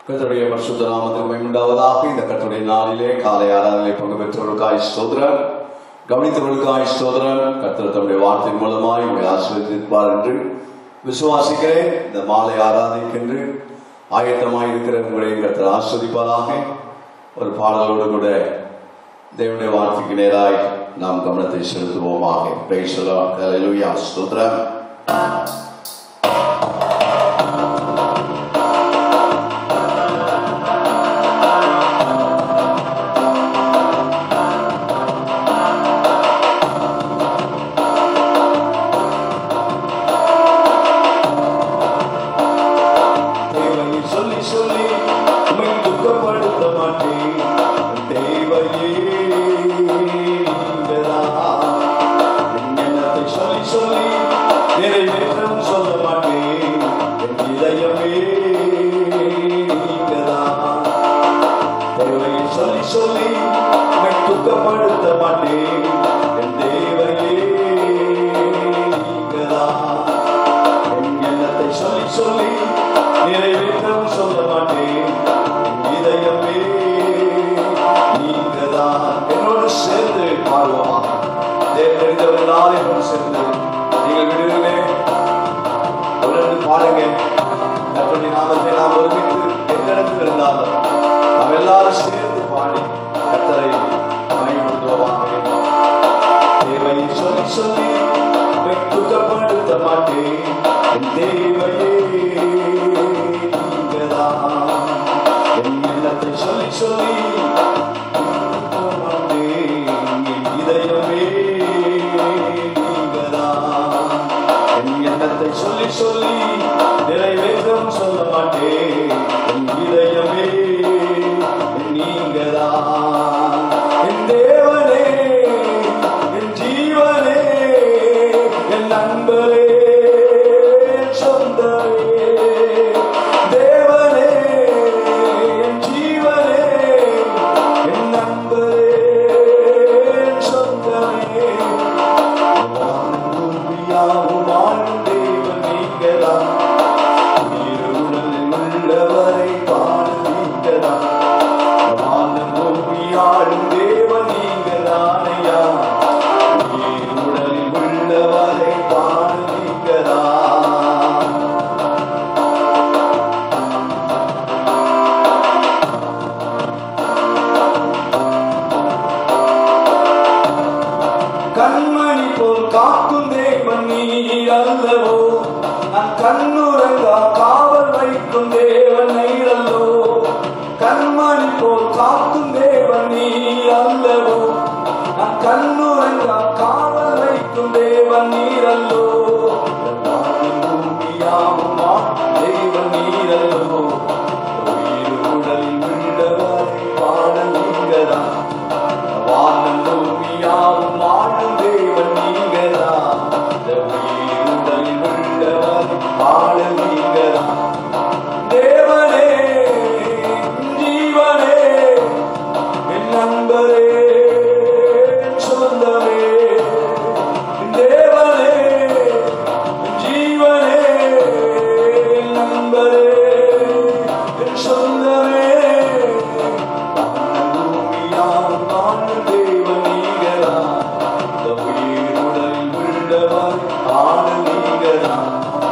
கர்த்தருடைய பரிசுத்த நாமத்துக்கு மகிமுண்டாவதாக இந்த கர்த்தருடைய நாளிலே காலை ஆராதனை பங்கு பெற்றவர்களுக்காய் ஸ்தோத்திரம் கவனித்தவர்களுக்காய் ஸ்தோத்திரம் கர்த்தர் தம்முடைய வார்த்தையின் மூலமாய் உங்களை ஆசீர்வதிப்பார் என்று விசுவாசிக்கிறேன் இந்த மாலை ஆராதனைக்கென்று ஆயத்தமாய் இருக்கிற உங்களை கர்த்தர் ஆஸ்வதிப்பாராக ஒரு பாடலோடு கூட தேவனுடைய வார்த்தைக்கு நேராய் நாம் கவனத்தை செலுத்துவோமாக பேசலாம் ஹalleluya ஸ்தோத்திரம் தேவையை சொல்லி சொல்லி உம்மை துக்கப்படுத்த மாட்டேன் தேவையே நீங்கதான். என் எண்ணத்தை சொல்லி சொல்லி நிறைவேற்றவும் சொல்ல மாட்டேன் என் இதயமே நீங்கதான். தேவையை சொல்லி சொல்லி உம்மை துக்கப்படுத்த மாட்டேன் என் தேவையே நீங்கதான். என் எண்ணத்தை சொல்லி சொல்லி நிறைவேற்றவும் சொல்ல மாட்டேன் என் இதயமே நீங்கதான் என்னோடு சேர்ந்து பாடுவோமா தேர்ந்தெடுத்தவர்கள் நாளையும் சேர்ந்து நீங்கள் விடுவிலே உணர்ந்து பாடுங்க கர்த்தருடைய நாமத்தை நாம் ஒருமித்து எந்த இடத்தில் இருந்தாலும் நாம் எல்லாரும் சேர்ந்து பாடி கர்த்தரை மகிழ்வுறுத்துவோமாக தேவையை சொல்லி சொல்லி உம்மை துக்கப்படுத்த மாட்டேன் என் தேவையே நீங்கதான் என் எண்ணத்தை சொல்லி சொல்லி துக்க மாட்டேன் என் இதயமே நீங்கதான் என் எண்ணத்தை சொல்லி சொல்லி நிறைவேற்றம் சொல்ல மாட்டேன் என் இதயமே நீங்கதான் என் தேவனே என் ஜீவனே என் நண்பரே என் சொந்தமே தேவனே என் ஜீவனே என் நண்பரே என் சொந்தமே வானம் பூமியாவும் வாழும் தேவன் நீங்கதான் உயிருடன் உள்ளவரை பாடுவீங்கதான் வானம் பூமியாளும் தேவன் நீங்கதானையா உயிருடன் உள்ளவரை பாடுவீங்கதான் கண்மணி போல் காக்கும் தேவன் நீ அல்லவோ நான் கண்ணுறங்கா காவல் வைக்கும் தேவன் நீரல்லோ கண்மணி போல் காக்கும் தேவன் நீ அல்லவோ நான் கண்ணுறங்கா காவல் வைக்கும் தேவன் நீரல்லோ வானின் பூமியாவும் வான் தேவன் நீரல்லோ உயிர் உடலில் உள்ளவரை பாட நீங்கதான் வானம் பூமியாவும் வாழும் தேவன் நீங்கதான் இந்த உயிருடலில் உள்ளவர் வாழ நீங்கதான் தேவனே ஜீவனே என் நண்பரே என் சொந்தமே தேவனே ஜீவனே என் நண்பரே என் சொந்தமே பூமியாவும் வாழும் தேவன் நீங்கதான் இந்த உயிருடலில் உள்ளவர் ஆள நீங்கதான்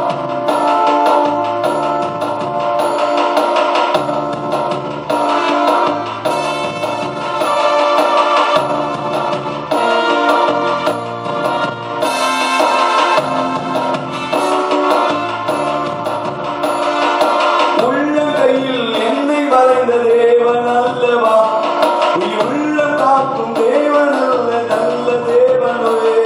உள்ள கையில் என்னை வரைந்த தேவன் அல்லவா உயிர் உள்ள காக்கும் தேவன் அல்ல நல்ல தேவனே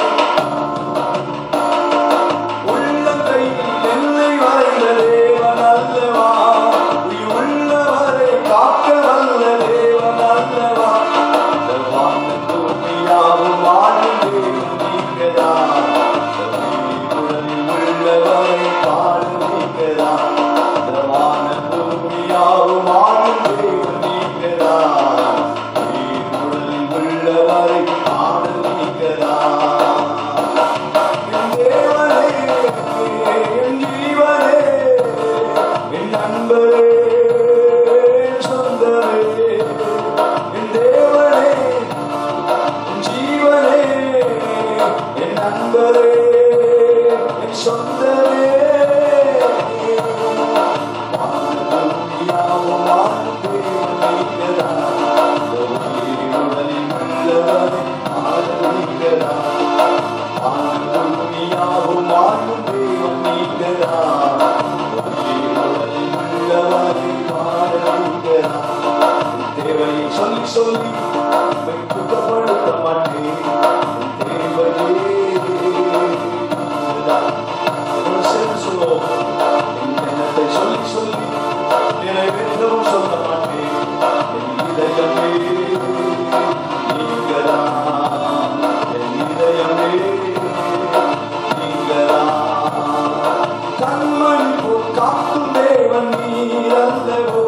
உள்ள கையில் என்னை வரைந்த தேவன் அல்லவா உயிர் உள்ளவரை காக்க வல்ல தேவன் அல்லவா இந்த வானம் பூமியாவும் வாழும் தேவன் நீங்கதான் இந்த உயிருடலில் உள்ளவரை பாடும் நீங்கதான் இந்த வானம் பூமியாவும் வாழும் தேவன் நீங்கதான் உயிருடலில் உள்ளவரை பாடும் நீங்கதான் என் தேவனே என் ஜீவனே என் நண்பரே சொல்லி உம்மை துக்கப்படுத்த மாட்டேன் என் தேவனே. இதுதான். இதோட சேர்ந்து சொல்லுவோம். என் எண்ணத்தை சொல்லி சொல்லி நிறைவேற்றவும் சொல்ல மாட்டேன் என் இதயமே நீங்கதான் என் இதயமே நீங்கதான் கண்மணி போல் காக்கும் தேவன் நீரல்லவோ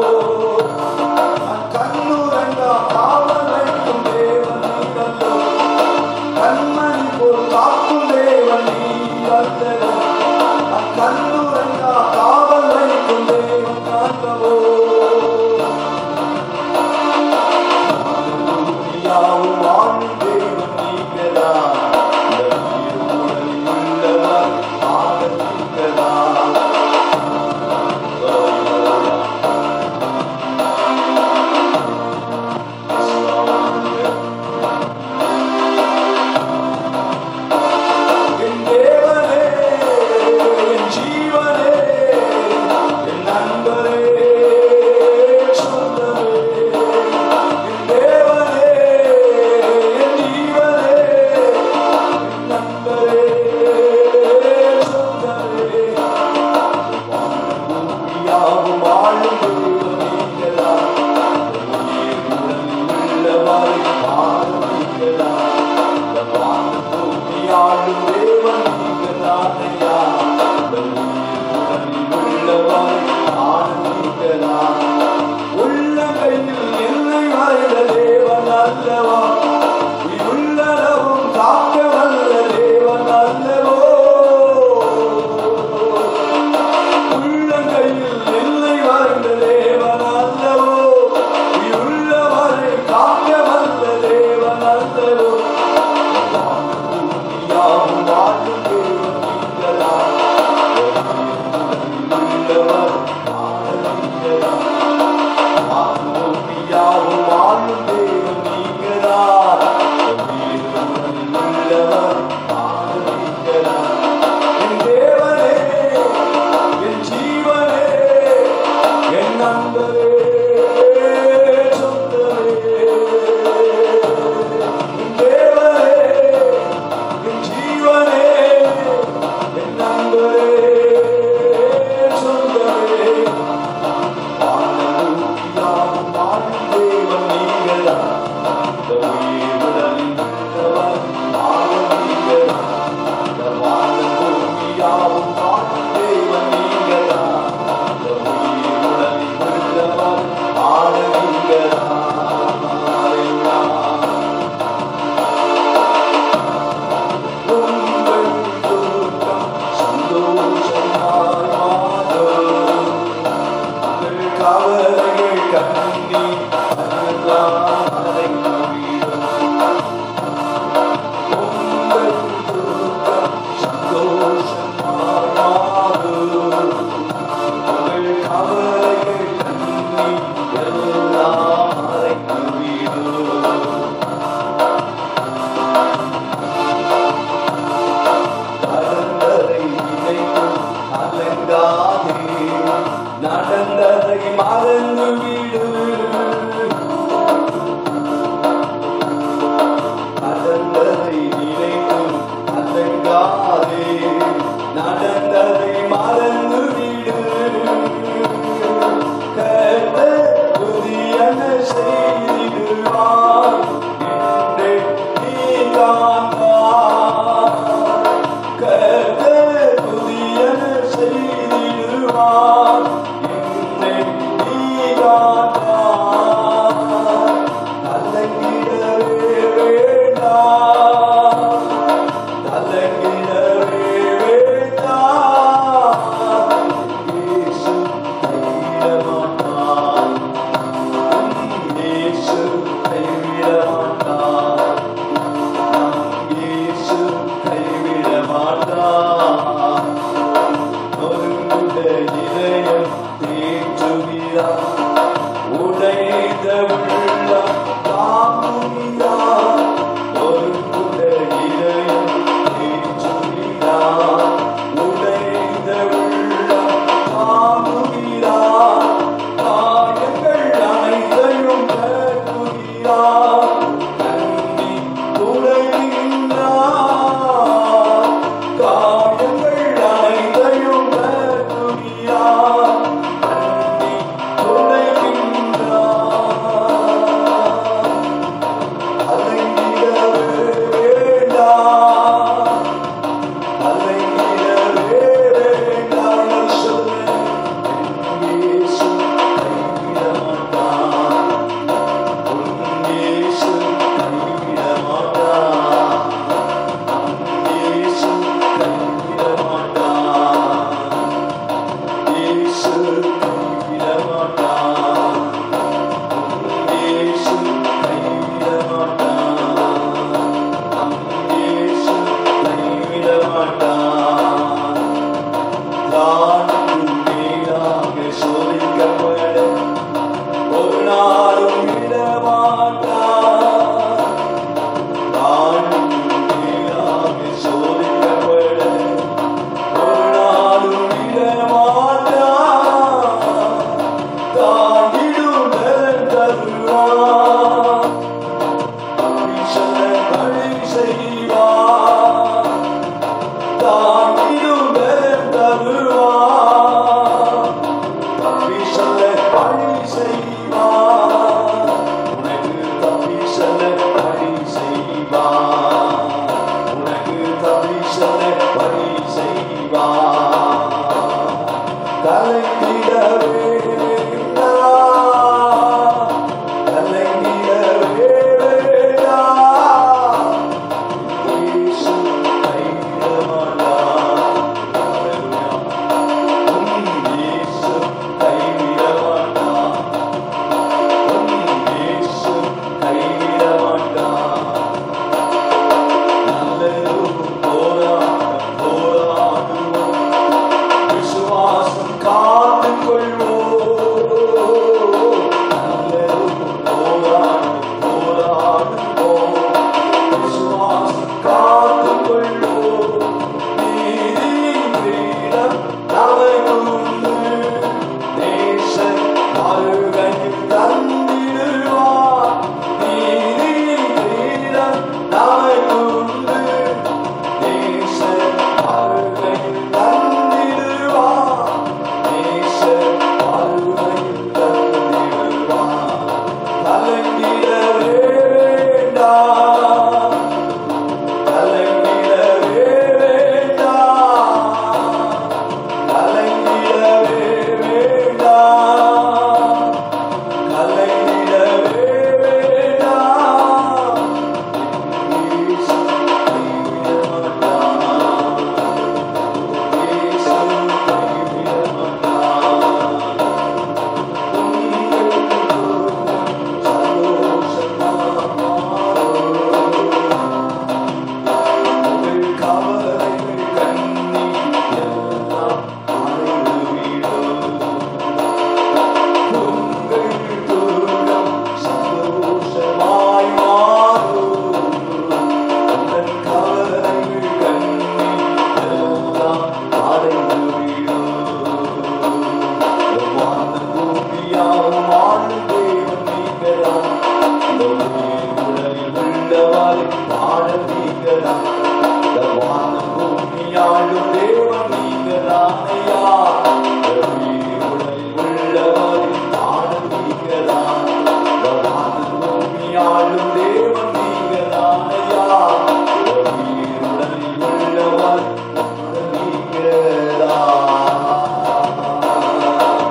கண்ணுரங்கா காவல் வைக்கும் தேவன் நீரல்லவோ கண்மணி போல் காக்கும் தேவன் நீரல்லவோ கண்ணுரங்கா காவல் வைக்கும் தேவன் அல்லவோ யாவும் வாழும் தேவன் நீங்கதான் இந்த உயிர் உள்ளவர் ஆடல் நீங்கதான் என் தேவனே என் ஜீவனே என் நண்பரே சொந்தமே என் தேவனே என் ஜீவனே என் நண்பரே சொந்தமே யாவும் வாழும் தெய்வம் நீங்களாம் உயிர் உடலில் உள்ளவாறு வாழும் நீங்களாம் இந்த வாழும் பூமியாளும் தேவன் நீங்களானையா இந்த உயிர் உடலில் உள்ளவாறு வாழும் நீங்களாம் உள்ள கையில் என்னை வரைந்த தேவன் அல்லவா உள்ளளவும் காக்க வல்ல தேவன் அல்லவோ உள்ளங்கையில் எல்லை வரைந்த தேவன் அல்லவோ உள்ளவரை காக்க வந்த தேவன் அல்லவோ யாவும் வாழும் தேவன் நீங்களா உள்ளவர் ஆளுங்களா யாவும் வாழும் தேவன் நீங்களா உள்ளவர் ஆளுங்களா என் தேவனே என் ஜீவனே என் நண்பரே சொந்தமே என் தேவனே என் ஜீவனே என் நண்பரே சொந்தமே வானமும் யாவும் வாழும் தேவன் நீங்களா இந்த உயிர் உடலில் உள்ளவர் வாழும் நீங்களா இந்த வாழும் பூமியாவும் வாழும் தேவன் நீங்களா இந்த உயிர் உடலில் உள்ளவர் வாழும் நீங்களா அல்லேலூயா. உங்கள் துக்கம் சந்தோஷமாய் மாறும். உங்கள் கவலைகள் கண்ணீர் எல்லாம் மறைந்துவிடும். உங்கள் துக்கம் சந்தோஷமாய் மாறும். உங்கள் கவலைகள் கண்ணீர் எல்லாம் மறைந்துவிடும். நடந்ததை நினைக்கும் கலங்காதே நடந்ததை மறந்து விடு நடந்ததை நினைக்கும் கலங்காதே நடந்ததை மறந்து விடு கர்த்தர் புதியன செய்திடுவார் என்றே நீ காண்பார் கர்த்தர் புதியன செய்திடுவார் என்னை நீ காண்பார் தாங்கிடும் பலன் தருவார் ஈசன வழி செய்வார் தாங்கிடும் பலன் தருவார் தப்பி செல்ல வழி செய்வார் உனக்கு தப்பி செல்ல வழி செய்வார் உனக்கு தப்பி செல்ல வழி செய்வார் கலைந்திடவே வேண்டாம். கலைந்திடவே வேண்டாம். இயேசு கைவிட மாட்டார். உன் இயேசு கைவிட மாட்டார். உன் இயேசு கைவிட மாட்டார். நல்லதொரு போராட்டம் போராடுவோம். விசுவாசம் காத்துக் கொள்வோம். நல்லதொரு போராட்டம் போராடுவோம். விசுவாசம் காத்துக் கொள்வோம். நீதியின் கிரீடம் நமக்குண்டு. நேசன் அருகையில் தந்திடுவார். நீதியின் கிரீடம் நமக்குண்டு. நேசன் அருகையில் தந்திடுவார். நேசன் அருகையில் தந்திடுவார். கலங்கிடவே வேண்டாம் கலங்கிடவே வேண்டாம் கலங்கிடவே வேண்டாம் கலங்கிடவே வேண்டாம் இயேசு கைவிட மாட்டார். இயேசு கைவிட மாட்டார். உங்கள் சந்தோஷமாக மாறும். உங்கள் கவலைகள் கண்ணீர் எல்லாம் மறைந்துவிடும். உங்கள் துன்பம் சந்தோஷமாய் மாறும். உங்கள் கவலைகள் கண்ணீர் எல்லாம் மறைந்துவிடும். வானம் பூமியாவும் ஆளும் தேவன் நீங்களாம். இந்த உலகில் உள்ளவரை பாடல் நீங்களாம். இந்த வானம் பூமியாளும் தேவன் நீங்களானையா. இந்த உலகில் உள்ளவரை பாடல் நீங்களாம். இந்த வானம் பூமியாளும் தேவன் நீங்களானையா. இந்த உலகில் உள்ளவரை பாடல் நீங்களாம்.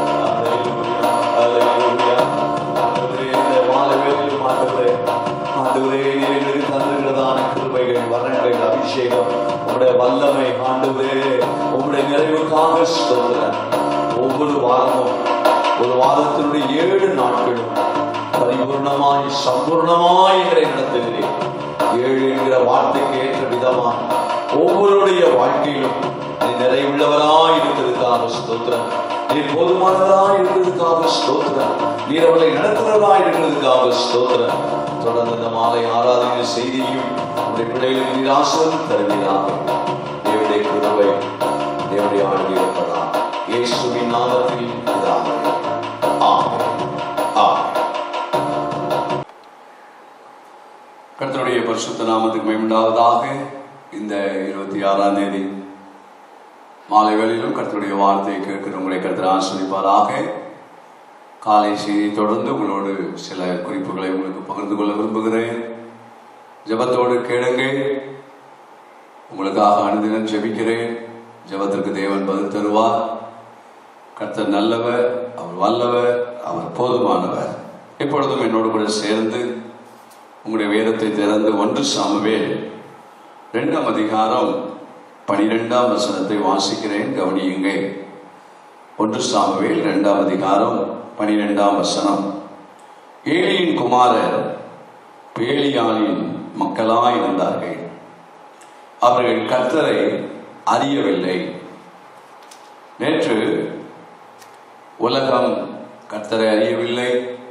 அபிஷேகம் உங்களுடைய வல்லமை ஆண்டவரே உங்களுடைய நிறைவுக்காக ஸ்தோத்திரம் ஒவ்வொரு வாரமும் ஒரு வாரத்தினுடைய ஏழு நாட்களும் பரிபூர்ணமாய் சம்பூர்ணமாய் எங்களை நடத்துகிறேன் ஏழு என்கிற வார்த்தைக்கு ஏற்ற விதமாய் ஒவ்வொருடைய வாழ்க்கையிலும் நீ நிறைவுள்ளவராய் இருக்கிறதுக்காக ஸ்தோத்திரம் நீர் போதுமானவராய் இருக்கிறதுக்காக ஸ்தோத்திரம் நீர் அவர்களை நடத்துகிறவராய் இருக்கிறதுக்காக ஸ்தோத்திரம் தொடர்ந்து இந்த மாலை ஆராதனை செய்தியும் உடைய பிள்ளைகளுக்கு நீர் ஆசிரம் தருவீராக தேவடைய கிருபை தேவடைய ஆண்டு இருப்பதா இயேசுவின் நாமத்தில் இதாக ஆமென் ஆமென் கர்த்தருடைய பரிசுத்த நாமத்துக்கு மேம்படாவதாக இந்த இருபத்தி ஆறாம் தேதி மாலை வேளையிலும் கர்த்தருடைய வார்த்தையை கேட்கிற உங்களை கர்த்தர் ஆசிரிப்பாராக காலை செய்தி தொடர்ந்து உங்களோடு சில குறிப்புகளை உங்களுக்கு பகிர்ந்து கொள்ள விரும்புகிறேன் ஜெபத்தோடு கேளுங்க உங்களுக்காக அனுதினம் ஜெபிக்கிறேன் ஜெபத்திற்கு தேவன் பதில் தருவார் கர்த்தர் நல்லவர் அவர் வல்லவர் அவர் போதுமானவர் இப்பொழுதும் என்னோடு கூட சேர்ந்து உங்களுடைய வேதத்தை திறந்து ஒன்று சாமுவேல் இரண்டாம் அதிகாரம் பனிரெண்டாம் வசனத்தை வாசிக்கிறேன் கவனியுங்க ஒன்று சாமுவேல் இரண்டாம் அதிகாரம் பனிரெண்டாம் வசனம் ஏலியின் குமாரர் பேலியாளின் மக்களாய் இருந்தார்கள் அவர்கள் கர்த்தரை அறியவில்லை நேற்று உலகம் கர்த்தரை அறியவில்லை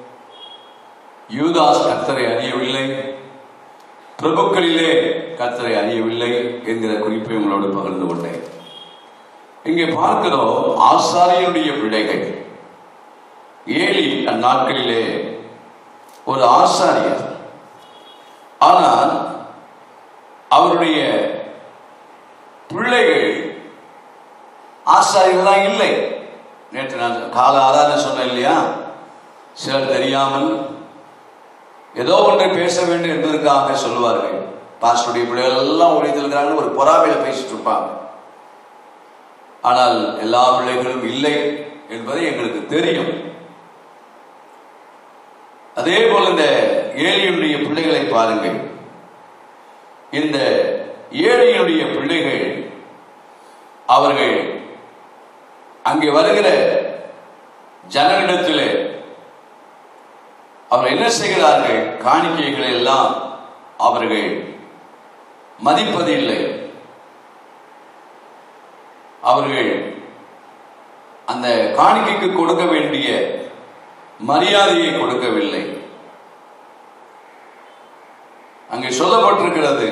யூதாஸ் கர்த்தரை அறியவில்லை பிரபுக்களிலே கர்த்தரை அறியவில்லை என்கிற குறிப்பை உங்களோடு பகிர்ந்து கொண்டேன் இங்கே பார்க்கிறோம் ஆசாரியனுடைய பிள்ளைகள் ஏலி அந்நாட்களிலே ஒரு ஆசாரியர் ஆனால் அவருடைய பிள்ளைகள் ஆசாரியர்களாக இல்லை நேற்று நான் கால ஆராதனை சொன்னேன் இல்லையா சிலர் தெரியாமல் ஏதோ ஒன்றை பேச வேண்டும் என்பதற்காக சொல்லுவார்கள் பாஸ்டருடைய பிள்ளைகள் எல்லாம் ஒழித்திருக்கிறாங்கன்னு ஒரு பொறாமையில பேசிட்டு இருப்பாங்க ஆனால் எல்லா பிள்ளைகளும் இல்லை என்பது எங்களுக்கு தெரியும் அதே போல இந்த ஏழையுடைய பிள்ளைகளை பாருங்கள் இந்த ஏழையுடைய பிள்ளைகள் அவர்கள் அங்கே வருகிற ஜனங்களிடத்திலே அவர் என்ன செய்கிறார்கள் காணிக்கைகளை எல்லாம் அவர்கள் மதிப்பதில்லை அவர்கள் அந்த காணிக்கைக்கு கொடுக்க வேண்டிய மரியாதையை கொடுக்கவில்லை அங்கே சொல்லப்பட்டிருக்கிறது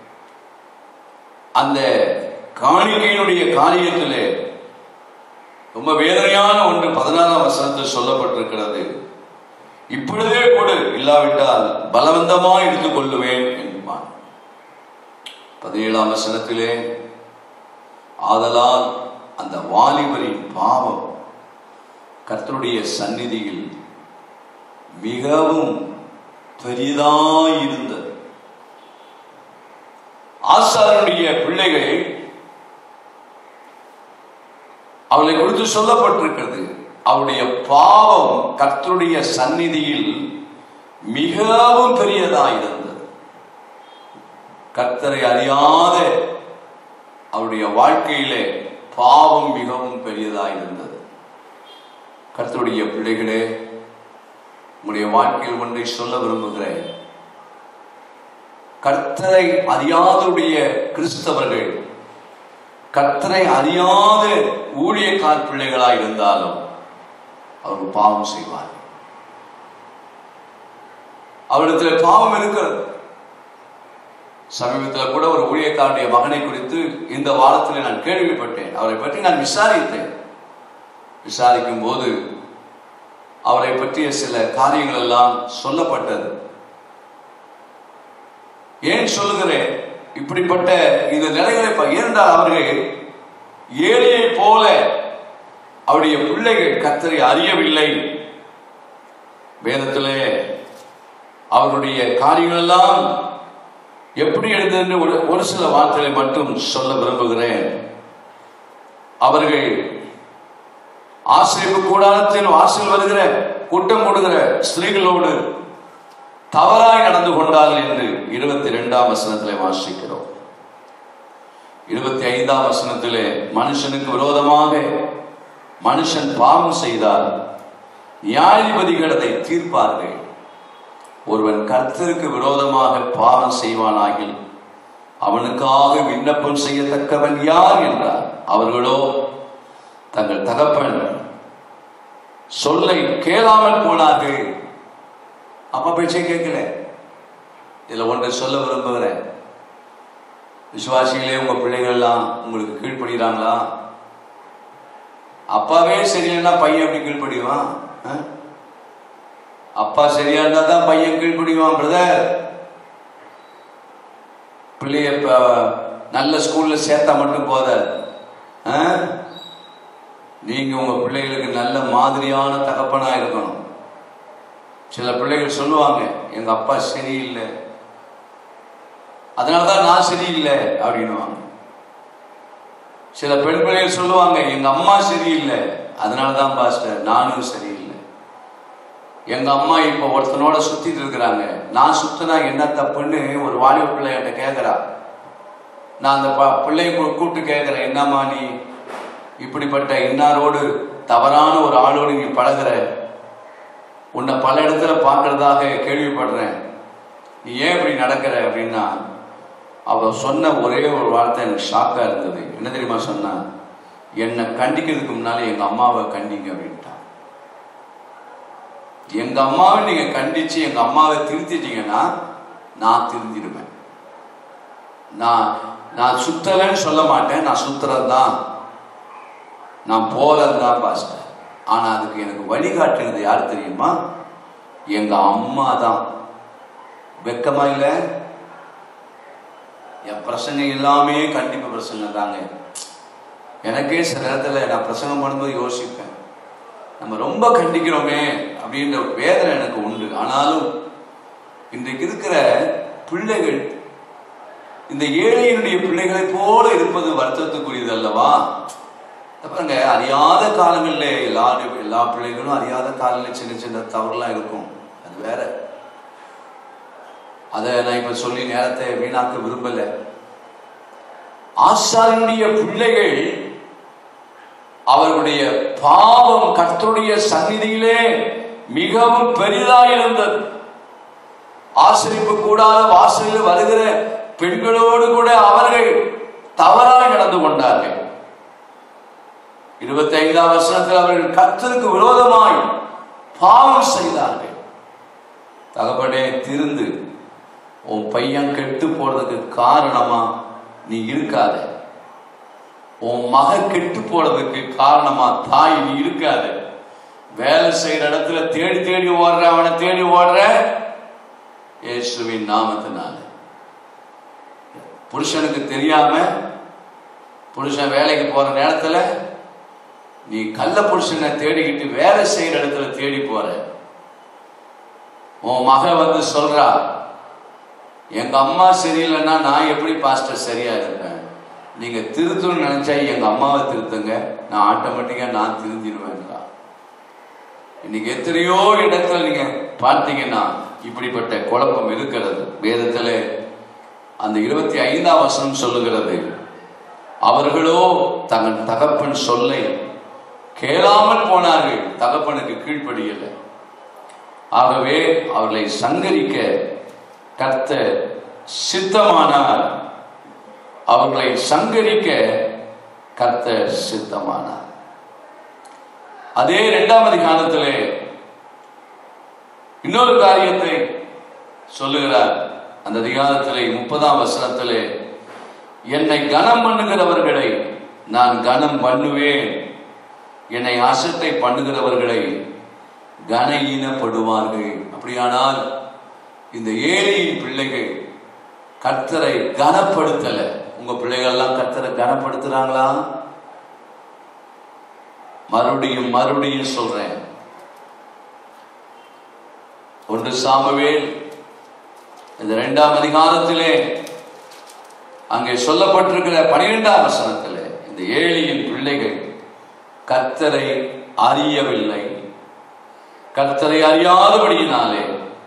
அந்த காணிக்கையினுடைய காரியத்திலே ரொம்ப வேதனையான ஒன்று பதினாறாம் வசனத்தில் சொல்லப்பட்டிருக்கிறது இப்பொழுதே கொடு இல்லாவிட்டால் பலவந்தமா எடுத்துக் கொள்ளுவேன் என்பான் பதினேழாம் வசனத்திலே ஆதலால் அந்த வாலிபரின் பாவம் கர்த்தருடைய சந்நிதியில் மிகவும் பெரிதாயிருந்தது ஆசாரனுடைய பிள்ளைகள் அவளை குறித்து சொல்லப்பட்டிருக்கிறது அவருடைய பாவம் கர்த்தருடைய சந்நிதியில் மிகவும் பெரியதாயிருந்தது கர்த்தரை அறியாத அவருடைய வாழ்க்கையிலே பாவம் மிகவும் பெரியதாயிருந்தது கர்த்தருடைய பிள்ளைகளே உங்களுடைய வாழ்க்கையில் ஒன்றை சொல்ல விரும்புகிறேன் கர்த்தரை அறியாதருடைய கிறிஸ்தவர்கள் கர்த்தரை அறியாத ஊழியக்கார் பிள்ளைகளாய் இருந்தாலும் அவர்கள் பாவம் செய்வார் அவரிடத்தில் பாவம் இருக்கிறது சமீபத்தில் கூட ஒரு ஊழியக்காருடைய மகனை குறித்து இந்த வாரத்தில் நான் கேள்விப்பட்டேன் அவரை பற்றி நான் விசாரித்தேன் விசாரிக்கும் போது அவரை பற்றிய சில காரியங்கள் எல்லாம் சொல்லப்பட்டது ஏன் சொல்லுகிறேன் இப்படிப்பட்ட இந்த நிலைகளை ப- ஏனென்றால் அவர்கள் ஏழையை போல அவருடைய பிள்ளைகள் கத்தரை அறியவில்லை வேதத்திலே அவருடைய காரியங்கள் எல்லாம் எப்படி எழுதுன்னு ஒரு ஒரு சில வார்த்தைகளை மட்டும் சொல்ல விரும்புகிறேன் அவர்கள் ஆசிரியப்பு கூடாரத்தில் வாசல் வருகிற கூட்டம் கொடுக்கிற ஸ்திரீகளோடு தவறாய் நடந்து கொண்டார்கள் என்று இருபத்தி இரண்டாம் வசனத்திலே வாசிக்கிறோம் இருபத்தி ஐந்தாம் வசனத்திலே மனுஷனுக்கு விரோதமாக மனுஷன் பாவம் செய்தால் நியாயாதிபதிகள் அதை தீர்ப்பார்கள் ஒருவன் கர்த்தருக்கு விரோதமாக பாவம் செய்வானாகில் அவனுக்காக விண்ணப்பம் செய்யத்தக்கவன் யார் என்றார் அவர்களோ தங்கள் தகப்பன் சொல்லை கேளாமல் போனார்கள் அப்பா பேச்சை கேட்கல இதுல ஒன்றை சொல்ல விரும்புகிறேன் விசுவாசிகளே உங்க பிள்ளைகள் எல்லாம் உங்களுக்கு கீழ்ப்படுகிறாங்களா அப்பாவே சரியில்லைன்னா பையன் எப்படி கீழ்ப்படிவான் ஆ? அப்பா சரியா இருந்தா தான் பையன் கீழ்ப்படிவான் பிரதர் பிள்ளைய இப்ப நல்ல ஸ்கூல்ல சேர்த்தா மட்டும் போதாது ஆ? நீங்க உங்க பிள்ளைகளுக்கு நல்ல மாதிரியான தகப்பனா இருக்கணும் சில பிள்ளைகள் சொல்லுவாங்க எங்க அப்பா சரியில்லை அதனாலதான் நான் சரியில்லை அப்படின்னுவாங்க சில பெண் பிள்ளைகள் சொல்லுவாங்க எங்க அம்மா சரியில்லை அதனாலதான் பாஸ்டர் நானும் சரியில்லை எங்க அம்மா இப்ப ஒருத்தனோட சுத்திட்டு இருக்கிறாங்க நான் சுத்தினா என்ன தப்புன்னு ஒரு வாலிப பிள்ளை என்கிட்ட கேட்கிறா நான் அந்த ப- பிள்ளைய கூ- கூப்பிட்டு கேட்கிறேன் என்னம்மா நீ இப்படிப்பட்ட இன்னாரோடு தவறான ஒரு ஆளோடு நீ பழகுற உன்னை பல இடத்துல பார்க்கறதாக கேள்விப்படுறேன் நீ ஏன் இப்படி நடக்கிற அப்படின்னா அவ சொன்ன ஒரே ஒரு வார்த்தை எனக்கு ஷாக்கா இருந்தது என்ன தெரியுமா சொன்னா என்னை கண்டிக்கிறதுக்கு முன்னாலே எங்க அம்மாவை கண்டிங்க அப்படின்ட்டான் எங்க அம்மாவை நீங்க கண்டிச்சு எங்க அம்மாவை திருத்திட்டீங்கன்னா நான் திருந்திடுவேன் நான் நான் சுத்தலைன்னு சொல்ல மாட்டேன் நான் சுத்துறது தான் நான் போறது தான் பாஸ்டர் ஆனா அதுக்கு எனக்கு வழிகாட்டுறது யார் தெரியுமா எங்க அம்மா தான் வெக்கமா இல்லை என் பிரசங்க எல்லாமே கண்டிப்பா பிரசங்க தாங்க எனக்கே சில நேரத்தில் நான் பிரசங்கம் பண்ணும்போது யோசிப்பேன் நம்ம ரொம்ப கண்டிக்கிறோமே அப்படின்ற ஒரு வேதனை எனக்கு உண்டு ஆனாலும் இன்றைக்கு இருக்கிற பிள்ளைகள் இந்த ஏழையினுடைய பிள்ளைகளைப் போல இருப்பது வருத்தத்துக்குரியது அல்லவா பாருங்க அறியாத காலங்களில் எல்லா எல்லா பிள்ளைகளும் அறியாத காலங்களில் சின்ன சின்ன தவறுலாம் இருக்கும் அது வேற அதை நான் இப்ப சொல்லி நேரத்தை வீணாக்க விரும்பல ஆசாரியனுடைய பிள்ளைகள் அவர்களுடைய பாவம் கர்த்தருடைய சந்நிதியிலே மிகவும் பெரிதாயிருந்தது ஆசிரிப்பு கூடாத வாசலில் வருகிற பெண்களோடு கூட அவர்கள் தவறாக நடந்து கொண்டார்கள் இருபத்தி ஐந்தாம் வருஷத்தில் அவர்கள் கர்த்தருக்கு விரோதமாய் பாவம் செய்தார்கள் தகப்பனே திருந்து உன் பையன் கெட்டு போறதுக்கு காரணமா நீ இருக்காத உன் மக கெட்டு போறதுக்கு காரணமா தாய் நீ இருக்காத வேலை செய்யற இடத்துல தேடி தேடி ஓடுற அவனை தேடி ஓடுற இயேசுவின் நாமத்தினால புருஷனுக்கு தெரியாம புருஷன் வேலைக்கு போற நேரத்துல நீ கள்ள புருஷனை தேடிக்கிட்டு வேலை செய்யற இடத்துல தேடி போற உன் மக வந்து சொல்றா எங்க அம்மா சரியில்லைன்னா நான் எப்படி பாஸ்டர் சரியா இருப்பேன் நீங்க திருத்தணும்னு நினைச்சா எங்க அம்மாவை திருத்துங்க நான் ஆட்டோமேட்டிக்கா நான் திருந்திடுவேன்டா இன்னைக்கு எத்தனையோ இடத்துல நீங்க பார்த்தீங்கன்னா இப்படிப்பட்ட குழப்பம் இருக்கிறது வேதத்துல அந்த இருபத்தி ஐந்தாம் வசனம் சொல்லுகிறது அவர்களோ தங்கள் தகப்பன் சொல்லை கேளாமல் போனார்கள் தகப்பனுக்கு கீழ்ப்படியல ஆகவே அவர்களை சங்கரிக்க கர்த்த சித்தமானார் அவர்களை சங்கரிக்க கர்த்த சித்தமானார் அதே இரண்டாம் அதிகாரத்திலே இன்னொரு காரியத்தை சொல்லுகிறார் அந்த அதிகாரத்திலே முப்பதாம் வசனத்திலே என்னை கனம் பண்ணுகிறவர்களை நான் கனம் பண்ணுவேன் என்னை அசட்டை பண்ணுகிறவர்களை கனஈனப்படுவார்கள் அப்படியானால் இந்த ஏழையின் பிள்ளைகள் கர்த்தரை கனப்படுத்தல உங்க பிள்ளைகள் எல்லாம் கர்த்தரை கனப்படுத்துறாங்களா மறுபடியும் மறுபடியும் சொல்றேன் ஒன்று சாமுவேல் இந்த இரண்டாம் அதிகாரத்திலே அங்கே சொல்லப்பட்டிருக்கிற பனிரெண்டாம் வசனத்திலே இந்த ஏழியின் பிள்ளைகள் கர்த்தரை அறியவில்லை கர்த்தரை அறியாதபடியினாலே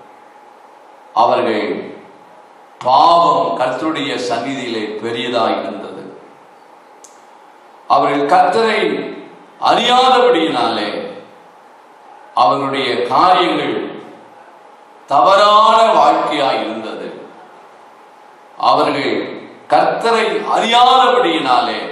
அவர்கள் பாவம் கர்த்தருடைய சந்நிதியிலே பெரியதாய் இருந்தது அவர்கள் கர்த்தரை அறியாதபடியினாலே அவர்களுடைய காரியங்கள் தவறான வாழ்க்கையாய் இருந்தது அவர்கள் கர்த்தரை அறியாதபடியினாலே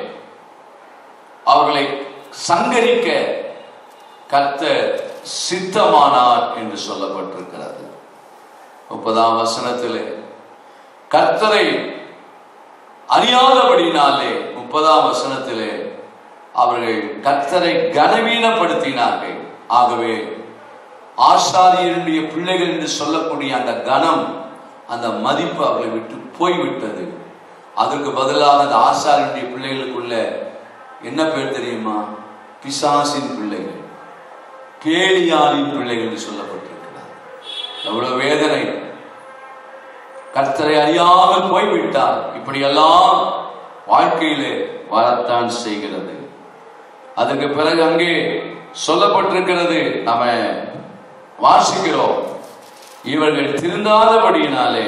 அவர்களை சங்கரிக்க கர்த்தர் சித்தமானார் என்று சொல்லப்பட்டிருக்கிறது முப்பதாம் வசனத்திலே கர்த்தரை அறியாதபடினாலே முப்பதாம் வசனத்திலே அவர்கள் கர்த்தரை கனவீனப்படுத்தினார்கள் ஆகவே ஆசாரியருடைய பிள்ளைகள் என்று சொல்லக்கூடிய அந்த கனம் அந்த மதிப்பு அவர்களை விட்டு போய்விட்டது அதற்கு பதிலாக அந்த ஆசாரியனுடைய பிள்ளைகளுக்குள்ள என்ன பேர் தெரியுமா பிசாசின் பிள்ளைகள் பேலியாரின் பிள்ளைகள் என்று சொல்லப்பட்டிருக்கிறார் எவ்வளவு வேதனை கர்த்தரை அறியாமல் போய்விட்டார் இப்படியெல்லாம் வாழ்க்கையிலே வரத்தான் செய்கிறது அதுக்கு பிறகு அங்கே சொல்லப்பட்டிருக்கிறது நாம வாசிக்கிறோம் இவர்கள் திருந்தாதபடியினாலே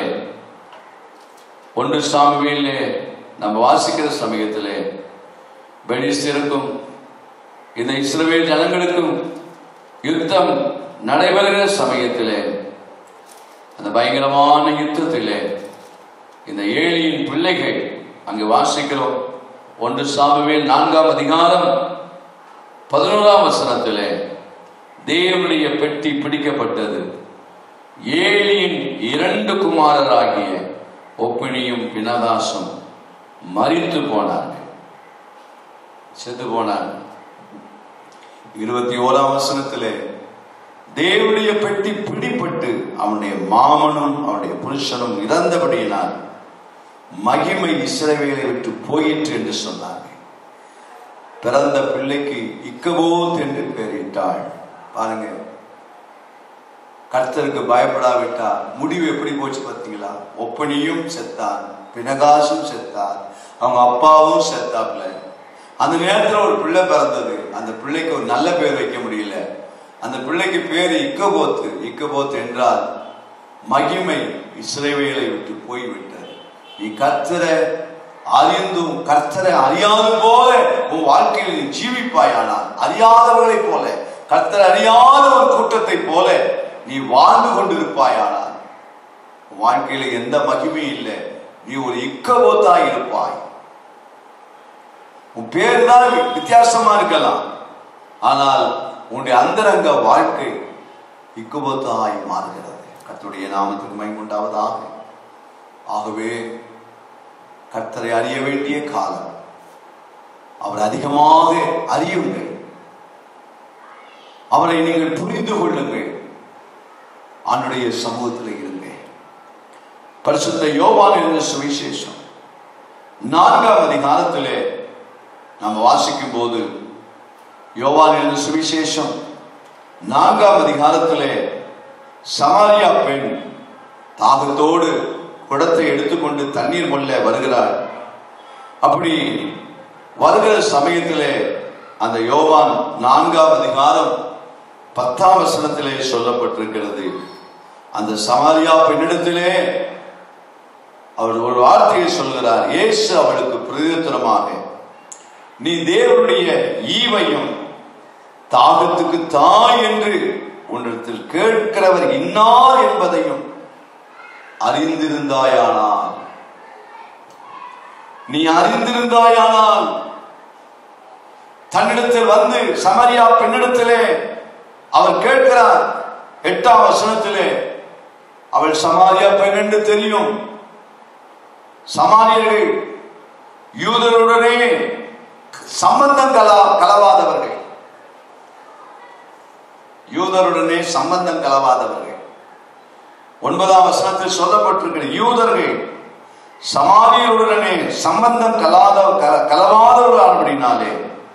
ஒன்று சாமியிலே நம்ம வாசிக்கிற சமயத்திலே பெலிஸ்தருக்கும் இந்த இஸ்ரவேல் ஜனங்களுக்கும் யுத்தம் நடைபெறுகிற சமயத்திலே அந்த பயங்கரமான யுத்தத்திலே இந்த ஏழியின் பிள்ளைகள் அங்கு வாசிக்கிறோம் ஒன்று சாமுவேல் நான்காம் அதிகாரம் பதினோராம் வசனத்திலே தேவனுடைய பெட்டி பிடிக்கப்பட்டது ஏழியின் இரண்டு குமாரராகிய ஒப்பினியும் பினதாசும் மறித்து போனார்கள் செத்து போனார்கள் இருபத்தி ஓராம் வசனத்திலே தேவனுடைய பெட்டி பிடிபட்டு அவனுடைய மாமனும் அவனுடைய புருஷனும் இறந்தபடியினால் மகிமை இஸ்ரவேலை விட்டு போயிற்று என்று சொன்னாங்க பிறந்த பிள்ளைக்கு இக்கபோத் என்று பெயரிட்டாள் பாருங்க கர்த்தருக்கு பயப்படாவிட்டா முடிவு எப்படி போச்சு பார்த்தீங்களா ஒப்பனியும் செத்தான் பினகாசும் செத்தான் அவங்க அப்பாவும் செத்தாப்ல அந்த நேரத்துல ஒரு பிள்ளை பிறந்தது அந்த பிள்ளைக்கு ஒரு நல்ல பேர் வைக்க முடியல அந்த பிள்ளைக்கு பேர் இக்கபோத்து இக்கபோத் என்றால் மகிமை இஸ்ரவேலை விட்டு போய்விட்டது நீ கர்த்தரை அறிந்தும் கர்த்தரை அறியாது போல உன் வாழ்க்கையில் நீ ஜீவிப்பாயானால் அறியாதவர்களைப் போல கர்த்தரை அறியாத ஒரு கூட்டத்தை போல நீ வாழ்ந்து கொண்டிருப்பாயானால் உன் வாழ்க்கையில எந்த மகிமையும் இல்லை நீ ஒரு இக்கபோத்தாய் இருப்பாய் உன் பேர் தான் வித்தியாசமா இருக்கலாம் ஆனால் உன்னுடைய அந்தரங்க வாழ்க்கை இக்குபத்தாய் மாறுகிறது கர்த்தருடைய நாமத்துக்கு மைமுண்டாவதாக ஆகவே கர்த்தரை அறிய வேண்டிய காலம் அவர் அதிகமாக அறியுங்கள் அவரை நீங்கள் புரிந்து கொள்ளுங்கள் அவனுடைய சமூகத்தில் இருங்க பரிசுத்த யோவான் என்ற சுவிசேஷம் நான்காம் அதிகாரத்திலே நாம் வாசிக்கும் போது யோவான் என்ற சுவிசேஷம் நான்காம் அதிகாரத்திலே சமாரியா பெண் தாகத்தோடு குடத்தை எடுத்துக்கொண்டு தண்ணீர் கொள்ள வருகிறார் அப்படி வருகிற சமயத்திலே அந்த யோவான் நான்காம் அதிகாரம் பத்தாம் வசனத்திலே சொல்லப்பட்டிருக்கிறது அந்த சமாரியா பெண்ணிடத்திலே அவர் ஒரு வார்த்தையை சொல்கிறார் இயேசு அவளுக்கு பிரதித்திரமாக நீ தேவனுடைய ஈவையும் தாகத்துக்கு தாய் என்று உன்னிடத்தில் கேட்கிறவர் இன்னார் என்பதையும் அறிந்திருந்தாயானால் நீ அறிந்திருந்தாயானால் தன்னிடத்தில் வந்து சமரியா பெண்ணிடத்திலே அவர் கேட்கிறார் எட்டாம் வசனத்திலே அவள் சமாரியா பெண் என்று தெரியும் சமாரியர்கள் யூதருடனே சம்பந்தம் கலா கலவாதவர்கள் யூதருடனே சம்பந்தம் கலவாதவர்கள் ஒன்பதாம் வசனத்தில் சொல்லப்பட்டிருக்கிற யூதர்கள் சமாரியருடனே சம்பந்தம் கலாத க- கலவாதவர்களானபடினாலே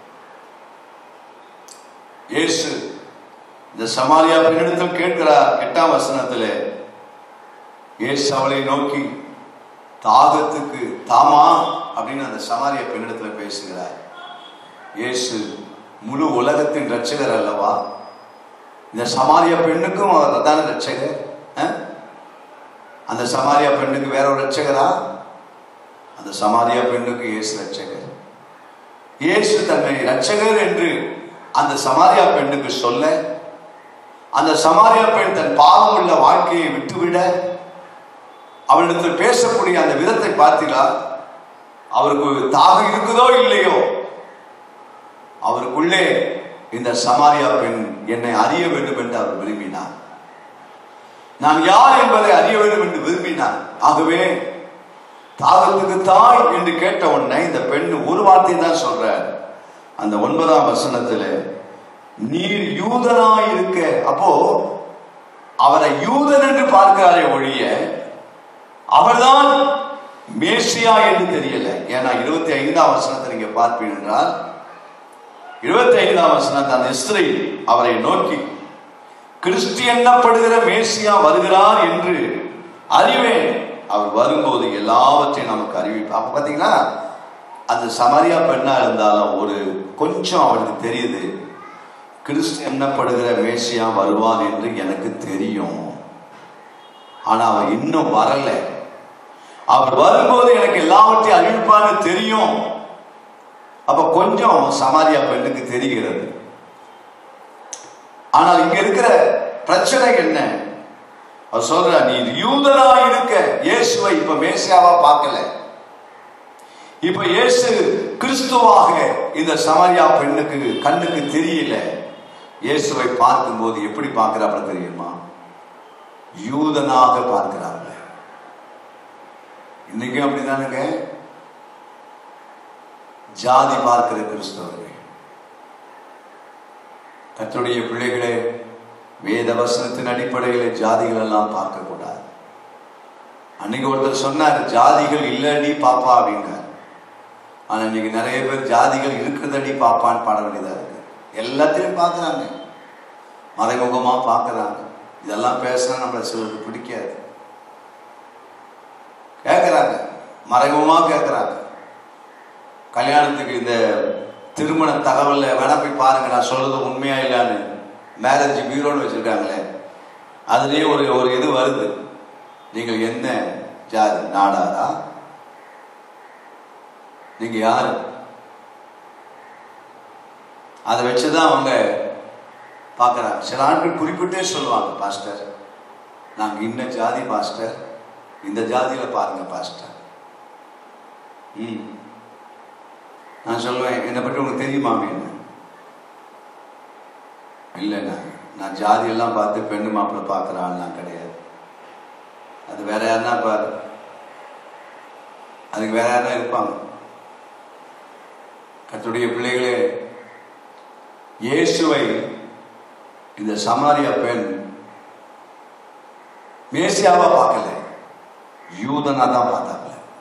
இயேசு இந்த சமாரியா பெண்ணிடத்தில் கேட்கிறார் எட்டாம் வசனத்திலே இயேசு அவளை நோக்கி தாகத்துக்கு தாமா அப்படின்னு அந்த சமாரிய பெண்ணிடத்துல பேசுகிறார் இயேசு முழு உலகத்தின் ரட்சகர் அல்லவா இந்த சமாரிய பெண்ணுக்கும் அவர் தானே ரட்சகர் அஹ்? அந்த சமாரியா பெண்ணுக்கு வேற ஒரு ரட்சகரா அந்த சமாரியா பெண்ணுக்கு இயேசு ரட்சகர் இயேசு தன்னை ரட்சகர் என்று அந்த சமாரியா பெண்ணுக்கு சொல்ல அந்த சமாரியா பெண் தன் பாவம் உள்ள வாழ்க்கையை விட்டுவிட அவளிடத்தில் பேசக்கூடிய அந்த விதத்தை பார்த்தீங்களா அவருக்கு ஒரு தாகம் இருக்குதோ இல்லையோ அவருக்குள்ளே இந்த சமாரியா பெண் என்னை அறிய வேண்டும் என்று அவர் விரும்பினார் நான் யார் என்பதை அறிய வேண்டும் என்று விரும்பினார் ஆகவே தாகத்துக்கு தாய் என்று கேட்ட உடனே இந்த பெண் ஒரு வார்த்தை தான் சொல்ற அந்த ஒன்பதாம் வசனத்துல நீர் யூதனாய் இருக்க அப்போ அவரை யூதன் என்று பார்க்கிறாரே ஒழிய அவர்தான் மேசியா என்று தெரியல ஏன்னா இருபத்தி ஐந்தாம் வசனத்தை நீங்க பார்ப்பீர்கள் என்றால் இருபத்தி ஐந்தாம் வசனம் தான் எஸ்திரை அவரை நோக்கி கிறிஸ்து எண்ணப்படுகிற மேசியா வருகிறார் என்று அறிவேன் அவர் வரும்போது எல்லாவற்றையும் நமக்கு அறிவிப்பார் அப்ப பாத்தீங்களா அந்த சமரியா பெண்ணா இருந்தாலும் ஒரு கொஞ்சம் அவளுக்கு தெரியுது கிறிஸ்து எண்ணப்படுகிற மேசியா வருவான் என்று எனக்கு தெரியும் ஆனா அவன் இன்னும் வரல அவர் வரும்போது எனக்கு எல்லாவற்றையும் அறிவிப்பான்னு தெரியும் அப்ப கொஞ்சம் சமாரியா பெண்ணுக்கு தெரிகிறது ஆனால் இங்க இருக்கிற பிரச்சனை என்ன அவர் சொல்ற நீ யூதனா இருக்க இயேசுவை இப்ப மேசியாவா பார்க்கல இப்ப இயேசு கிறிஸ்துவாக இந்த சமாரியா பெண்ணுக்கு கண்ணுக்கு தெரியல இயேசுவை பார்க்கும்போது எப்படி பார்க்கிறாப்ல தெரியுமா யூதனாக பார்க்கிறாங்க இன்னைக்கும் அப்படிதானுங்க ஜாதி பார்க்கிற கிறிஸ்தவர்கள் கர்த்தருடைய பிள்ளைகளே வேத வசனத்தின் அடிப்படையில ஜாதிகள் எல்லாம் பார்க்க கூடாது அன்னைக்கு ஒருத்தர் சொன்னார் ஜாதிகள் இல்லடி பாப்பா அப்படின்னார் ஆனா இன்னைக்கு நிறைய பேர் ஜாதிகள் இருக்கிறதடி பாப்பான்னு பாட வேண்டியதா இருக்கு எல்லாத்தையும் பார்க்கறாங்க மறைமுகமா பார்க்கறாங்க இதெல்லாம் பேசினா நம்மள சிலருக்கு பிடிக்காது கேட்கறாங்க மறைமுகமா கேட்கறாங்க கல்யாணத்துக்கு இந்த திருமண தகவல்ல வேணா போய் பாருங்க நான் சொல்றது உண்மையா இல்லைன்னு மேரேஜ் பியூரோன்னு வச்சிருக்காங்களே அதுலயே ஒரு ஒரு இது வருது நீங்கள் என்ன ஜாதி நாடாரா நீங்க யாரு அதை வச்சுதான் அவங்க பார்க்கறாங்க சில ஆட்கள் குறிப்பிட்டே சொல்லுவாங்க பாஸ்டர் நாங்க இன்ன ஜாதி பாஸ்டர் இந்த ஜாதியில பாருங்க பாஸ்டர் ம் நான் சொல்லுவேன் என்னை பற்றி உங்களுக்கு தெரியுமா என்ன இல்லை நான் நான் ஜாதி எல்லாம் பார்த்து பெண்ணு மாப்பிள்ளை பார்க்குற ஆள்லாம் கிடையாது அது வேற யாருன்னா பாரு அதுக்கு வேற யாருன்னா இருப்பாங்க கத்துடைய பிள்ளைகளே இயேசுவை இந்த சமாரியா பெண் மேசியாவா பார்க்கல யூதனா தான் பார்த்தாங்க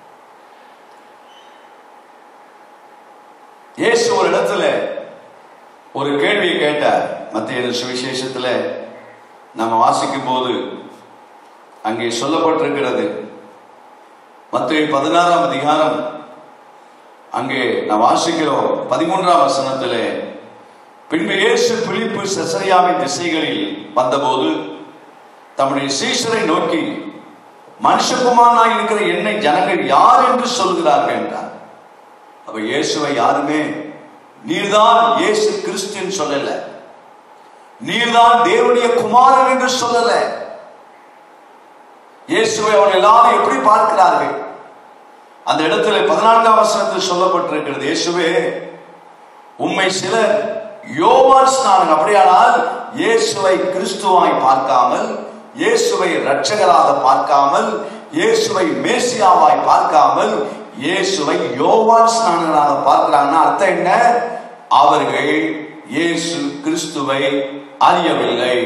இயேசு ஒரு இடத்துல ஒரு கேள்வியை கேட்டார் மத்திய சுவிசேஷத்துல நம்ம வாசிக்கும் போது அங்கே சொல்லப்பட்டிருக்கிறது மத்திய பதினாறாம் அதிகாரம் அங்கே நான் வாசிக்கிறோம் பதிமூன்றாம் வசனத்திலே பின்பு இயேசு பிலிப்பு செசரியாவின் திசைகளில் வந்தபோது தம்முடைய சீஷரை நோக்கி மனுஷகுமாரனாய் இருக்கிற என்னை ஜனங்கள் யார் என்று சொல்கிறார்கள் என்றார் அப்ப இயேசுவை யாருமே நீர்தான் இயேசு கிறிஸ்துன்னு சொல்லல நீர்தான் தேவனுடைய குமாரன் என்று சொல்லல இயேசுவை அவன் எல்லாரும் எப்படி பார்க்கிறார்கள் அந்த இடத்துல பதினான்காம் வசனத்தில் சொல்லப்பட்டிருக்கிறது இயேசுவே உண்மை சிலர் யோவான் ஸ்நானன் அப்படியானால் இயேசுவை கிறிஸ்துவாய் பார்க்காமல் இயேசுவை இரட்சகராக பார்க்காமல் இயேசுவை மேசியாவாய் பார்க்காமல் இயேசுவை யோவான் ஸ்நானனாக பார்க்கிறாங்கன்னா அர்த்தம் என்ன அவர்கள் இயேசு கிறிஸ்துவை அறியவில்லை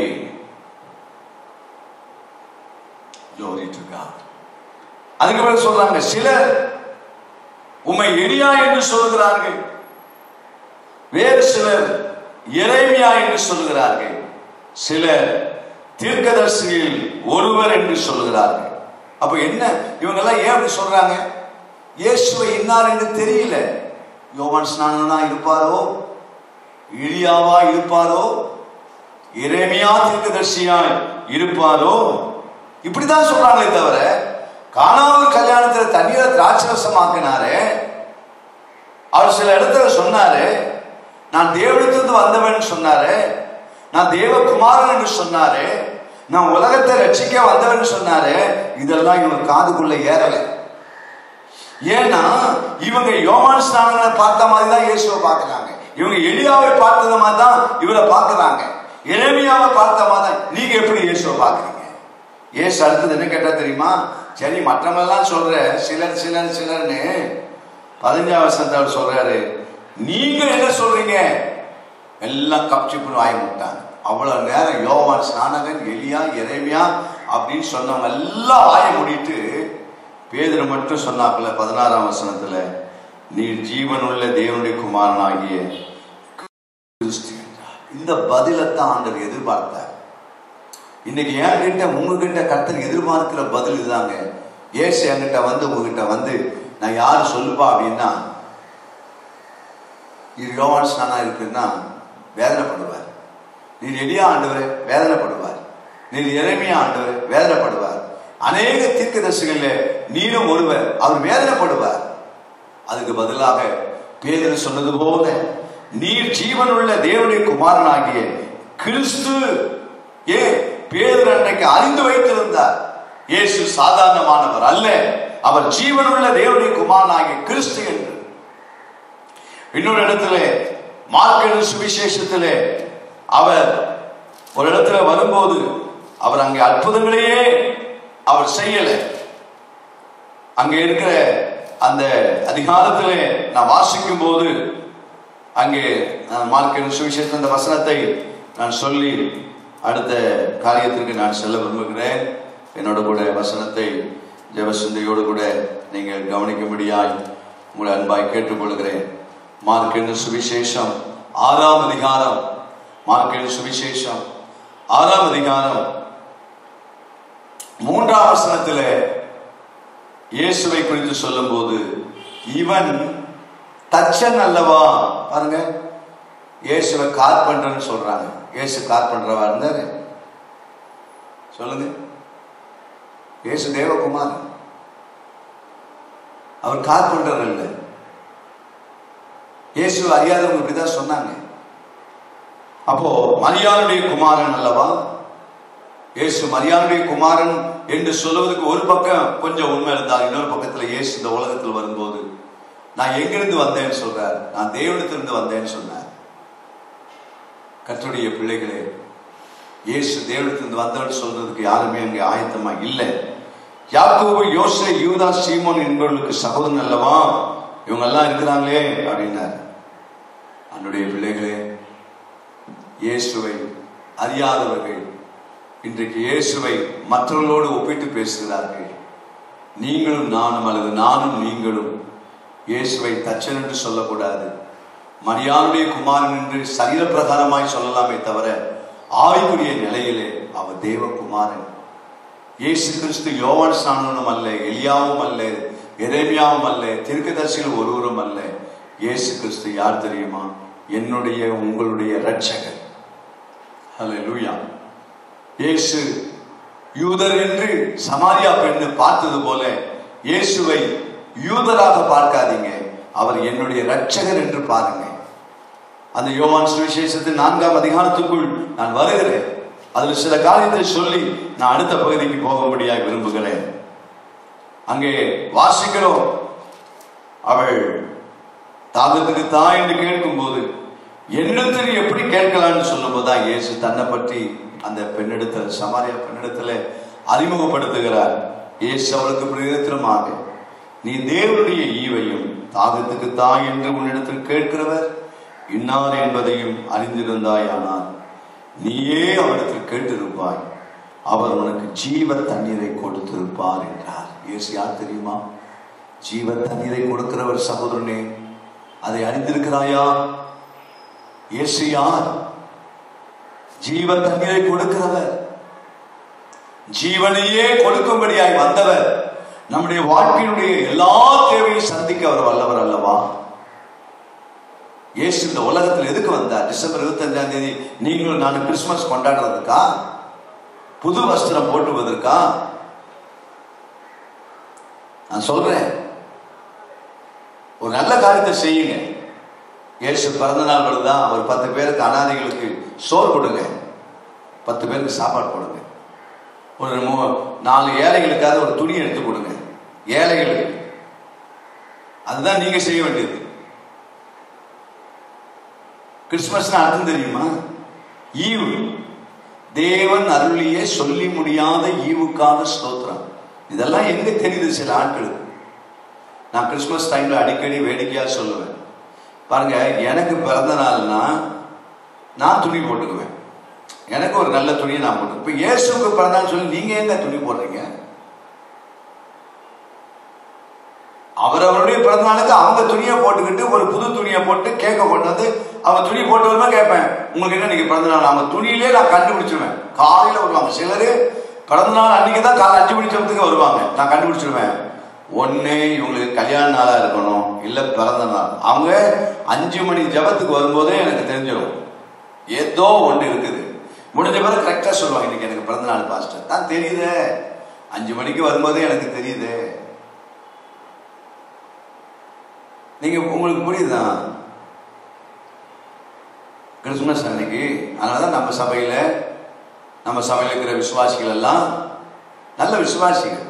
Glory to God. அதுக்கு பிறகு சொல்றாங்க சிலர் உம்மை எளியா என்று சொல்கிறார்கள் வேறு சிலர் எரேமியா என்று சொல்கிறார்கள் சிலர் தீர்க்கதர்சியில் ஒருவர் என்று சொல்கிறார்கள் அப்ப என்ன இவங்க எல்லாம் ஏன் அப்படி சொல்றாங்க இயேசுவை இன்னார் என்று தெரியல யோவான் ஸ்நானனா இருப்பாரோ இலியாவா இருப்பாரோ எரேமியா தீர்க்கதர்சியாய் இருப்பாரோ இப்படிதான் சொல்றாங்களே தவிர காணாமல் கல்யாணத்துல தண்ணீரை திராட்சரசமாக்கினாரு அவர் சில இடத்துல சொன்னாரு நான் தேவனிடத்திலிருந்து வந்தவன் சொன்னாரு நான் தேவகுமாரன் என்று சொன்னாரு நான் உலகத்தை ரட்சிக்க வந்தவன் சொன்னாரு இதெல்லாம் இவங்க காதுக்குள்ள ஏறல ஏன்னா இவங்க யோமான் ஸ்நானங்களை பார்த்த மாதிரி தான் இயேசுவை பார்க்கறாங்க இவங்க எலியாவை பார்த்தத மாதிரி தான் இவரை பார்க்கறாங்க எளிமையாவை பார்த்த மாதிரி தான் நீங்க எப்படி இயேசுவை பார்க்கறீங்க இயேசு அடுத்தது என்ன கேட்டா தெரியுமா சரி மற்றவங்கெல்லாம் சொல்ற சிலர் சிலர் சிலர்னு பதினஞ்சாம் வருஷத்தை அவர் சொல்றாரு நீங்க என்ன சொல்றீங்க எல்லாம் கப்சிப்புன்னு வாய முட்டாங்க அவ்வளவு நேரம் யோவான் ஸ்நானகன் எலியா எரேமியா அப்படின்னு சொன்னவங்க எல்லாம் வாய மூடிட்டு பேதுரு மட்டும் சொன்னாப்புல பதினாறாம் வசனத்துல நீர் ஜீவனுள்ள தேவனுடைய குமாரனாகிய கிறிஸ்து என்றார். இந்த பதிலைத்தான் ஆண்டவர் எதிர்பார்த்தார் இன்னைக்கு என்கிட்ட உங்ககிட்ட கர்த்தர் எதிர்பார்க்கிற பதில் இதுதாங்க ஏசு என்கிட்ட வந்து உங்ககிட்ட வந்து நான் யாரு சொல்லுப்பா அப்படின்னா இது யோவான் ஸ்நானா இருக்குன்னா வேதனைப்படுவார் நீர் எளியா ஆண்டவர் வேதனைப்படுவார் நீர் இறைமையா ஆண்டவர் வேதனைப்படுவார் அநேக தீர்க்கதரிசிகள்ல நீரும் ஒருவர் அவர் வேதனைப்படுவார் அதுக்கு பதிலாக பேதர் சொன்னது போல நீர் ஜீவனுள்ள தேவனுடைய குமாரனாகிய கிறிஸ்து ஏ பேதர் அன்றைக்கு அறிந்து வைத்திருந்தார் இயேசு சாதாரணமானவர் அல்ல அவர் ஜீவனுள்ள தேவனுடைய குமாரனாகிய கிறிஸ்து என்று இன்னொரு இடத்துல மார்க்கெட் சுவிசேஷத்திலே அவர் ஒரு இடத்துல வரும்போது அவர் அங்கே அற்புதங்களையே அவர் செய்யல அங்க இருக்கிற அந்த அதிகாரத்திலே நான் வாசிக்கும் போது அங்கே நான் மார்க்கெட் சுவிசேஷத்தில் அந்த வசனத்தை நான் சொல்லி அடுத்த காரியத்திற்கு நான் செல்ல விரும்புகிறேன் என்னோட கூட வசனத்தை ஜெபசிந்தையோடு கூட நீங்கள் கவனிக்கும்படியாய் உங்களை அன்பாய் கேட்டுக்கொள்கிறேன் மார்க்கெண்டு சுவிசேஷம் ஆறாம் அதிகாரம் மார்க்கெண்டு சுவிசேஷம் ஆறாம் அதிகாரம் மூன்றாம் வசனத்திலே இயேசுவை குறித்து சொல்லும்போது இவன் தச்சன் அல்லவா பாருங்க இயேசுவை கார்பெண்டர்னு சொல்றாங்க இயேசு கார்பெண்டரவா இருந்தாரு சொல்லுங்க இயேசு தேவகுமார் அவர் கார்பெண்டர் அல்ல இயேசு அறியாதவங்க இப்படிதான் சொன்னாங்க அப்போ மரியாளுடைய குமாரன் அல்லவா இயேசு மரியாளுடைய குமாரன் என்று சொல்லுவதற்கு ஒரு பக்கம் கொஞ்சம் உண்மை இருந்தால் இன்னொரு பக்கத்துல இயேசு இந்த உலகத்தில் வரும்போது நான் எங்கிருந்து வந்தேன்னு சொல்றார் நான் தேவனத்திலிருந்து வந்தேன்னு சொன்னார் கர்த்தருடைய பிள்ளைகளே இயேசு தேவனத்திலிருந்து வந்தவன் சொல்றதுக்கு யாருமே அங்கே ஆயத்தமா இல்லை யாக்கோபு யோசே யூதா சீமோன் என்பவர்களுக்கு சகோதரன் அல்லவா இவங்க எல்லாம் இருக்கிறாங்களே அப்படின்னார் அன்னுடைய பிள்ளைகளே இயேசுவை அறியாதவர்கள் இன்றைக்கு இயேசுவை மற்றவர்களோடு ஒப்பிட்டு பேசுகிறார்கள் நீங்களும் நானும் அல்லது நானும் நீங்களும் இயேசுவை தச்சன் என்று சொல்லக்கூடாது மரியாளுடைய குமாரன் என்று சரீர பிரகாரமாய் சொல்லலாமே தவிர ஆய்வுடைய நிலையிலே அவர் தேவகுமாரன் இயேசு கிறிஸ்து யோவான் ஸ்நானனும் அல்ல எலியாவும் அல்ல எரேமியாவும் அல்ல தீர்க்கதரிசிகள் ஒருவரும் அல்ல இயேசு கிறிஸ்து யார் தெரியுமா என்னுடைய உங்களுடைய இரட்சகர் ஹalleluya இயேசு யூதர் என்று சமாரியா பெண்ணு பார்த்தது போல இயேசுவை யூதராக பார்க்காதீங்க அவர் என்னுடைய இரட்சகர் என்று பாருங்க அந்த யோவான் சுவிசேஷத்தின் நான்காம் அதிகாரத்துக்குள் நான் வருகிறேன் அதுல சில காரியத்தை சொல்லி நான் அடுத்த பகுதிக்கு போகும்படியாக விரும்புகிறேன் அங்கே வாசிக்கிறோம் அவள் தாகத்துக்கு தான் என்று கேட்கும்போது என்னத்தில் எப்படி கேட்கலாம்னு சொல்லும் போதுதான் இயேசு தன்னை பற்றி அந்த பெண்ணிடத்தில் சமாரியா பெண்ணிடத்துல அறிமுகப்படுத்துகிறார் இயேசு அவளுக்கு பிரயோஜனமாக நீ தேவனுடைய ஈவையும் தாகத்துக்கு தாய் என்று உன்னிடத்தில் கேட்கிறவர் இன்னார் என்பதையும் அறிந்திருந்தாயானால் நீயே அவனிடத்தில் கேட்டிருப்பாய் அவர் உனக்கு ஜீவ தண்ணீரை கொடுத்திருப்பார் என்றார் இயேசு யார் தெரியுமா ஜீவ தண்ணீரை கொடுக்கிறவர் சகோதரனே அதை அறிந்திருக்கிறாயா இயேசு யார் ஜீவ தண்ணீரை கொடுக்கிறவர் ஜீவனையே கொடுக்கும்படியாய் வந்தவர் நம்முடைய வாழ்க்கையினுடைய எல்லா தேவையும் சந்திக்க அவர் வல்லவர் அல்லவா இயேசு இந்த உலகத்தில் எதுக்கு வந்தார் டிசம்பர் இருபத்தஞ்சாம் தேதி நீங்களும் நான் கிறிஸ்துமஸ் கொண்டாடுறதுக்கா புது வஸ்திரம் போட்டுவதற்கா நான் சொல்றேன் ஒரு நல்ல காரியத்தை செய்யுங்க இயேசு பிறந்த நாள் வருதா அவர் பத்து பேருக்கு அனாதைகளுக்கு சோறு கொடுங்க பத்து பேருக்கு சாப்பாடு கொடுங்க ஒரு மூ- நாலு ஏழைகளுக்காவது ஒரு துணி எடுத்து கொடுங்க ஏழைகளுக்கு அதுதான் நீங்க செய்ய வேண்டியது கிறிஸ்துமஸ் அர்த்தம் தெரியுமா ஈவு தேவன் அருளியே சொல்லி முடியாத ஈவுக்கான ஸ்தோத்திரம் இதெல்லாம் எங்க தெரியுது சில ஆட்களுக்கு நான் கிறிஸ்துமஸ் டைம்ல அடிக்கடி வேடிக்கையா சொல்லுவேன் பாருங்க எனக்கு பிறந்த நாள்னா நான் துணி போட்டுக்குவேன் எனக்கு ஒரு நல்ல துணியை நான் போட்டு இப்போ இயேசுக்கு பிறந்தான்னு சொல்லி நீங்க எங்க துணி போடுறீங்க அவரவருடைய பிறந்த நாளுக்கு அவங்க துணியை போட்டுக்கிட்டு ஒரு புது துணியை போட்டு கேக்க கொண்டு வந்து அவங்க துணி போட்டு வருமா கேட்பேன் உங்களுக்கு என்ன இன்னைக்கு பிறந்த நாள் அவங்க துணியிலே நான் கண்டுபிடிச்சிருவேன் காலையில வருவாங்க சிலரு பிறந்த நாள் அன்னைக்கு தான் காலை அஞ்சு மணி சமத்துக்கு வருவாங்க நான் கண்டுபிடிச்சிருவேன் ஒண்ணு இவங்களுக்கு கல்யாண நாளா இருக்கணும் இல்ல பிறந்த நாள் அவங்க அஞ்சு மணி ஜபத்துக்கு வரும்போதே எனக்கு தெரிஞ்சிடும் ஏதோ ஒன்று இருக்குது முடிஞ்ச பிறகு கரெக்டா சொல்லுவாங்க இன்னைக்கு எனக்கு பிறந்த நாள் பாஸ்டர் தான் தெரியுதே அஞ்சு மணிக்கு வரும்போதே எனக்கு தெரியுது நீங்க உங்களுக்கு புரியுதா கிறிஸ்துமஸ் அன்னைக்கு அதனாலதான் நம்ம சபையில நம்ம சபையில இருக்கிற விசுவாசிகள் எல்லாம் நல்ல விசுவாசிகள்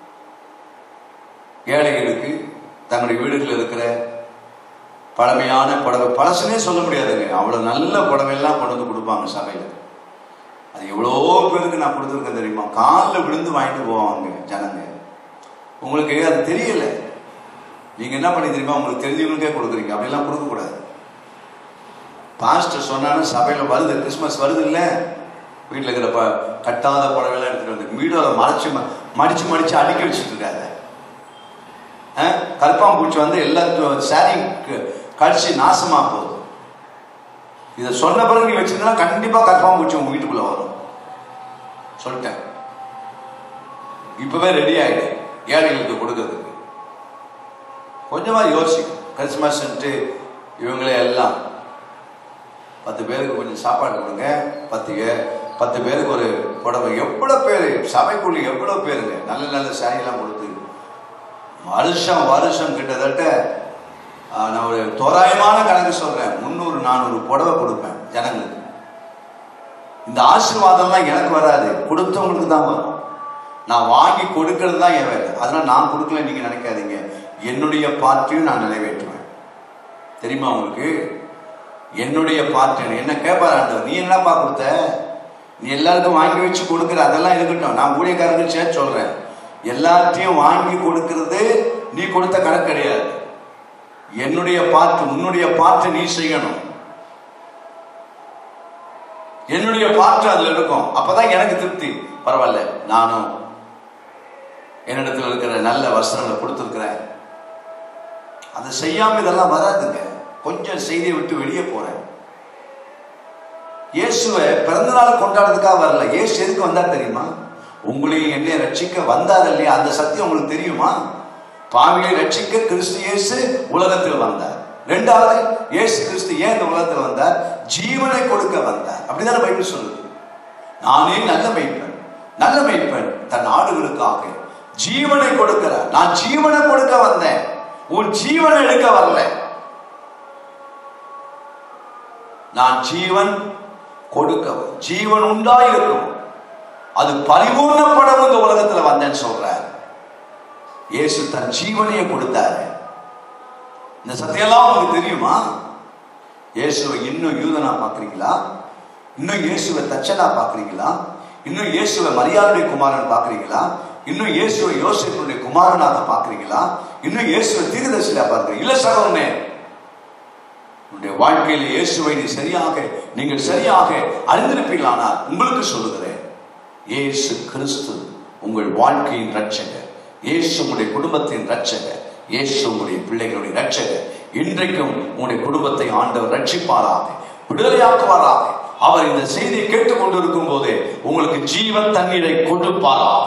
ஏழைகளுக்கு தங்களுடைய வீடுகளில் இருக்கிற பழமையான புடவை பழசுனே சொல்ல முடியாதுங்க அவ்வளவு நல்ல புடவையெல்லாம் கொண்டு வந்து கொடுப்பாங்க சபையில அது எவ்வளோ பேருக்கு நான் கொடுத்துருக்கேன் தெரியுமா காலில் விழுந்து வாங்கிட்டு போவாங்க ஜனங்க உங்களுக்கு அது தெரியல நீங்க என்ன பண்ணி தெரியுமா உங்களுக்கு தெரிஞ்சவங்களுக்கே கொடுக்குறீங்க அப்படிலாம் கொடுக்க கூடாது பாஸ்டர் சொன்னாலும் சபையில வருது கிறிஸ்மஸ் வருது இல்ல வீட்டில் இருக்கிற ப கட்டாத புடவைலாம் எடுத்துட்டு வந்து மீடோல மறைச்சு ம- மடிச்சு மடிச்சு அடுக்கி வச்சுட்டு இருக்காங்க அஹ், கருப்பாம்பூச்சி வந்து எல்லாத்தையும் சாரி கடிச்சு நாசமா போகுது இதை சொன்ன பிறகு நீ வச்சிருந்தா கண்டிப்பா கருப்பாம்பூச்சி உங்க வீட்டுக்குள்ள வரும் சொல்லிட்டேன் இப்பவே ரெடி ஆயிடு ஏழைகளுக்கு கொடுக்கறதுக்கு கொஞ்சமா யோசி கிறிஸ்மஸ் இவங்களே எல்லாம் பத்து பேருக்கு கொஞ்சம் சாப்பாடு கொடுங்க பத்து பே- பத்து பேருக்கு ஒரு புடவை எவ்வளவு பேர் சபைக்குள்ள எவ்வளவு பேருங்க நல்ல நல்ல சாரியெல்லாம் கொடுத்து வருஷம் வருஷம் கிட்டத்தட்ட ஆஹ், நான் ஒரு தோராயமான கணக்கு சொல்றேன் முந்நூறு நானூறு புடவை கொடுப்பேன் ஜனங்களுக்கு இந்த ஆசீர்வாதம்லாம் எனக்கு வராது கொடுத்தவங்களுக்கு தான் வரும் நான் வாங்கி கொடுக்கிறது தான் என் வேலை அதனால நான் கொடுக்கல நீங்க நினைக்காதீங்க என்னுடைய பார்ட்டியும் நான் நிறைவேற்றுவேன் தெரியுமா உங்களுக்கு என்னுடைய பார்ட்டி என்ன கேட்பார் ஆண்டவர் நீ என்னப்பா கொடுத்த நீ எல்லாருக்கும் வாங்கி வச்சு கொடுக்குற அதெல்லாம் இருக்கட்டும் நான் ஊழியக்காரர்கள் சேர்த்து சொல்றேன் எல்லாத்தையும் வாங்கி கொடுக்கிறது நீ கொடுத்த கணக்கு கிடையாது என்னுடைய பாட்டு உன்னுடைய பாட்டை நீ செய்யணும் என்னுடைய பாட்டு அதுல இருக்கும் அப்பதான் எனக்கு திருப்தி பரவாயில்ல நானும் என்னிடத்தில் இருக்கிற நல்ல வஸ்திரங்களை கொடுத்துருக்கிறேன் அதை செய்யாம இதெல்லாம் வராதுங்க கொஞ்சம் செய்தியை விட்டு வெளியே போறேன் இயேசுவை பிறந்த நாள் கொண்டாடுறதுக்காக வரல இயேசு எதுக்கு வந்தார் தெரியுமா உங்களையும் என்னை ரட்சிக்க வந்தார் இல்லையா அந்த சத்தியம் உங்களுக்கு தெரியுமா பாவியை ரட்சிக்க கிறிஸ்து இயேசு உலகத்தில் வந்தார் ரெண்டாவது இயேசு கிறிஸ்து ஏன் இந்த உலகத்தில் வந்தார் ஜீவனை கொடுக்க வந்தார் அப்படிதானே பைபிள் சொல்லுது நானே நல்ல மெய்ப்பன் நல்ல மெய்ப்பன் தன் ஆடுகளுக்காக ஜீவனை கொடுக்கிறார் நான் ஜீவனை கொடுக்க வந்தேன் உன் ஜீவனை எடுக்க வரல நான் ஜீவன் கொடுக்கவும் ஜீவன் உண்டாயிருக்கும் அது பரிபூர்ணப்படவும் இந்த உலகத்துல வந்தேன்னு சொல்றார் இயேசு தன் ஜீவனையே கொடுத்தாரு இந்த சத்தியெல்லாம் உங்களுக்கு தெரியுமா இயேசுவை இன்னும் யூதனா பாக்குறீங்களா இன்னும் இயேசுவை தச்சனா பாக்குறீங்களா இன்னும் இயேசுவை மரியாதை குமாரன் பாக்குறீங்களா இன்னும் இயேசுவை யோசிப்புடைய குமாரனாக பாக்குறீங்களா இன்னும் இயேசுவை தீர்க்கதரிசியா பார்க்கிறீங்க இல்ல சகோதரனே உன்னுடைய வாழ்க்கையில இயேசுவை நீ சரியாக நீங்கள் சரியாக அறிந்திருப்பீர்களானால் உங்களுக்கு சொல்லுகிறேன் இயேசு கிறிஸ்து உங்கள் வாழ்க்கையின் ரட்சகர் இயேசு உங்களுடைய குடும்பத்தின் ரட்சகர் இயேசு உங்களுடைய பிள்ளைகளுடைய ரட்சகர் இன்றைக்கும் உங்களுடைய குடும்பத்தை ஆண்டவர் ரட்சிப்பாராக விடுதலையாக்குவாராக அவர் இந்த செய்தியை கேட்டுக் கொண்டிருக்கும் போதே உங்களுக்கு ஜீவன் தண்ணீரை கொடுப்பாராக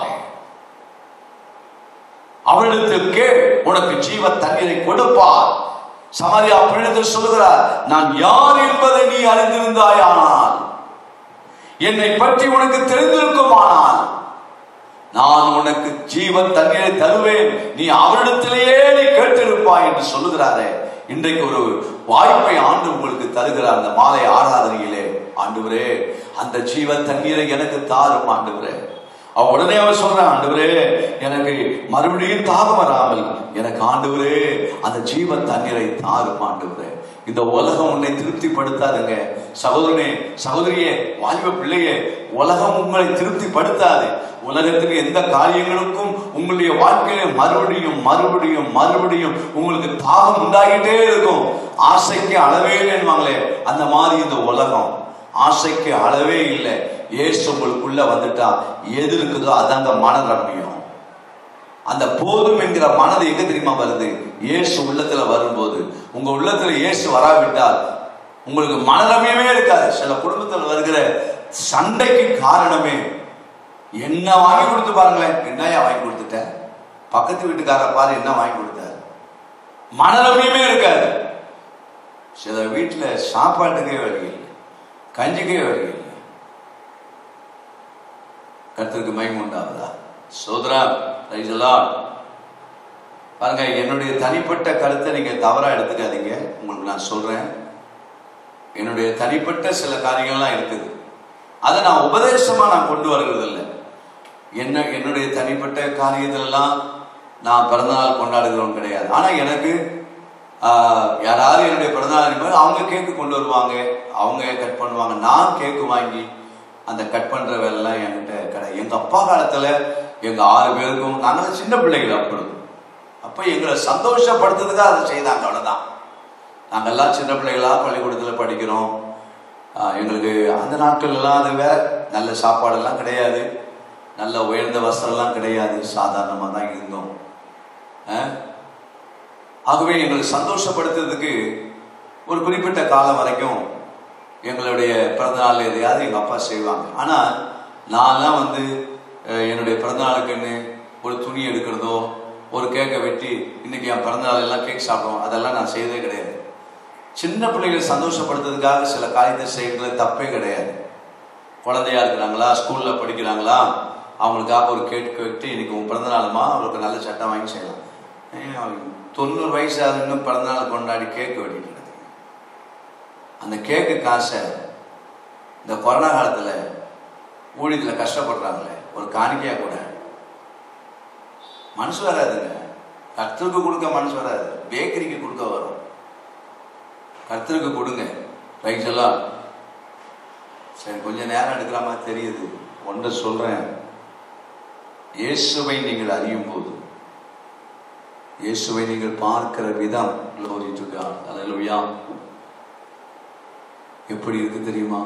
அவளிடத்தில் கேள் உனக்கு ஜீவ தண்ணீரை கொடுப்பார் சமாரியா பெண்ணிடத்தில் சொல்லுகிறார் நான் யார் என்பதை நீ அறிந்திருந்தாயானால் என்னை பற்றி உனக்கு தெரிந்திருக்குமானால் நான் உனக்கு ஜீவன் தண்ணீரை தருவேன் நீ அவரிடத்திலேயே நீ கேட்டிருப்பாய் என்று சொல்லுகிறாரே இன்றைக்கு ஒரு வாய்ப்பை ஆண்டு உங்களுக்கு தருகிறார் அந்த மாலை ஆராதனையிலே ஆண்டவரே அந்த ஜீவன் தண்ணீரை எனக்கு தாரும் ஆண்டவரே அவ உடனே அவர் சொல்றான் ஆண்டவரே எனக்கு மறுபடியும் தாகம் வராமல் எனக்கு ஆண்டவரே அந்த ஜீவன் தண்ணீரை தாரும் ஆண்டவரே இந்த உலகம் உன்னை திருப்திப்படுத்தாதுங்க சகோதரனே சகோதரியே வாலிப பிள்ளையே உலகம் உங்களை திருப்திப்படுத்தாது உலகத்துக்கு எந்த காரியங்களுக்கும் உங்களுடைய வாழ்க்கையில மறுபடியும் மறுபடியும் மறுபடியும் உங்களுக்கு தாகம் உண்டாகிட்டே இருக்கும் ஆசைக்கு அளவே இல்லைன்னுவாங்களே அந்த மாதிரி இந்த உலகம் ஆசைக்கு அளவே இல்லை ஏசு உங்களுக்குள்ள வந்துட்டா எது இருக்குதோ அதாங்க மனரம்யம் அந்த போதும் என்கிற மனது எங்க தெரியுமா வருது இயேசு உள்ளத்துல வரும்போது உங்க உள்ளத்துல இயேசு வராவிட்டால் உங்களுக்கு மனரம்யமே இருக்காது சில குடும்பத்தில் வருகிற சண்டைக்கு காரணமே என்ன வாங்கி கொடுத்து பாருங்களேன் என்னையா வாங்கி கொடுத்துட்ட பக்கத்து வீட்டுக்கார பாரு என்ன வாங்கி கொடுத்தாரு மனரம்யமே இருக்காது சில வீட்டுல சாப்பாட்டுக்கே வழி இல்லை கஞ்சிக்கே வழி இல்லை கர்த்தருக்கு மயம் உண்டாவதா சோதரா ரைசலாம் பாருங்க என்னுடைய தனிப்பட்ட கருத்தை நீங்க தவறா எடுத்துக்காதீங்க உங்களுக்கு நான் சொல்றேன் என்னுடைய தனிப்பட்ட சில காரியங்கள்லாம் இருக்குது அதை நான் உபதேசமா நான் கொண்டு வருகிறது இல்லை என்ன என்னுடைய தனிப்பட்ட காரியத்திலெல்லாம் நான் பிறந்தநாள் கொண்டாடுகிறோம் கிடையாது ஆனா எனக்கு ஆஹ், யாராவது என்னுடைய பிறந்தநாள் அனுப்பும்போது அவங்க கேக்கு கொண்டு வருவாங்க அவங்க கட் பண்ணுவாங்க நான் கேக்கு வாங்கி அந்த கட் பண்ற வேலைலாம் என்கிட்ட கிடையாது எங்க அப்பா காலத்துல எங்க ஆறு பேருக்கும் நாங்கள் சின்ன பிள்ளைகள் அப்பொழுது அப்ப எங்களை சந்தோஷப்படுத்துறதுக்காக அதை செய்தாங்க அவ்வளவுதான் நாங்கெல்லாம் சின்ன பிள்ளைகளா பள்ளிக்கூடத்துல படிக்கிறோம் ஆஹ் எங்களுக்கு அந்த நாட்கள்லாம் அது வேற நல்ல சாப்பாடெல்லாம் கிடையாது நல்ல உயர்ந்த வஸ்திரம்லாம் கிடையாது சாதாரணமாக தான் இருந்தோம் ஆஹ் ஆகவே எங்களை சந்தோஷப்படுத்துறதுக்கு ஒரு குறிப்பிட்ட காலம் வரைக்கும் எங்களுடைய பிறந்தநாள் எதையாவது எங்கள் அப்பா செய்வாங்க ஆனால் நான்லாம் வந்து அஹ், என்னுடைய பிறந்தநாளுக்குன்னு ஒரு துணி எடுக்கிறதோ ஒரு கேக்கை வெட்டி இன்னைக்கு என் பிறந்தநாள் எல்லாம் கேக் சாப்பிடுவோம் அதெல்லாம் நான் செய்ததே கிடையாது சின்ன பிள்ளைகளை சந்தோஷப்படுத்துறதுக்காக சில காரியத்தை செய்யறது தப்பே கிடையாது குழந்தையா இருக்கிறாங்களா ஸ்கூல்ல படிக்கிறாங்களா அவங்களுக்காக ஒரு கேக் வெட்டி இன்னைக்கு உன் பிறந்தநாளுமா அவங்களுக்கு நல்ல சட்டை வாங்கி செய்யலாம் ஏன் அவங்க தொண்ணூறு வயசு ஆகுது இன்னும் பிறந்தநாள் கொண்டாடி கேக் வெட்டிட்டு கிடக்குது. அந்த கேக்கு காசை இந்த கொரோனா காலத்துல ஊழியத்தில் கஷ்டப்படுறாங்களே ஒரு காணிக்கையா கூட மனசு வராதுங்க கர்த்தருக்கு கொடுக்க மனசு வராது பேக்கரிக்கு கொடுக்க வரும் கர்த்தருக்கு கொடுங்க ரைட் எல்லாம் சரி கொஞ்சம் நேரம் எடுக்கிற மாதிரி தெரியுது ஒன்று சொல்றேன் இயேசுவை நீங்கள் அறியும் போது இயேசுவை நீங்கள் பார்க்கிற விதம் glory to God. Hallelujah. எப்படி இருக்கு தெரியுமா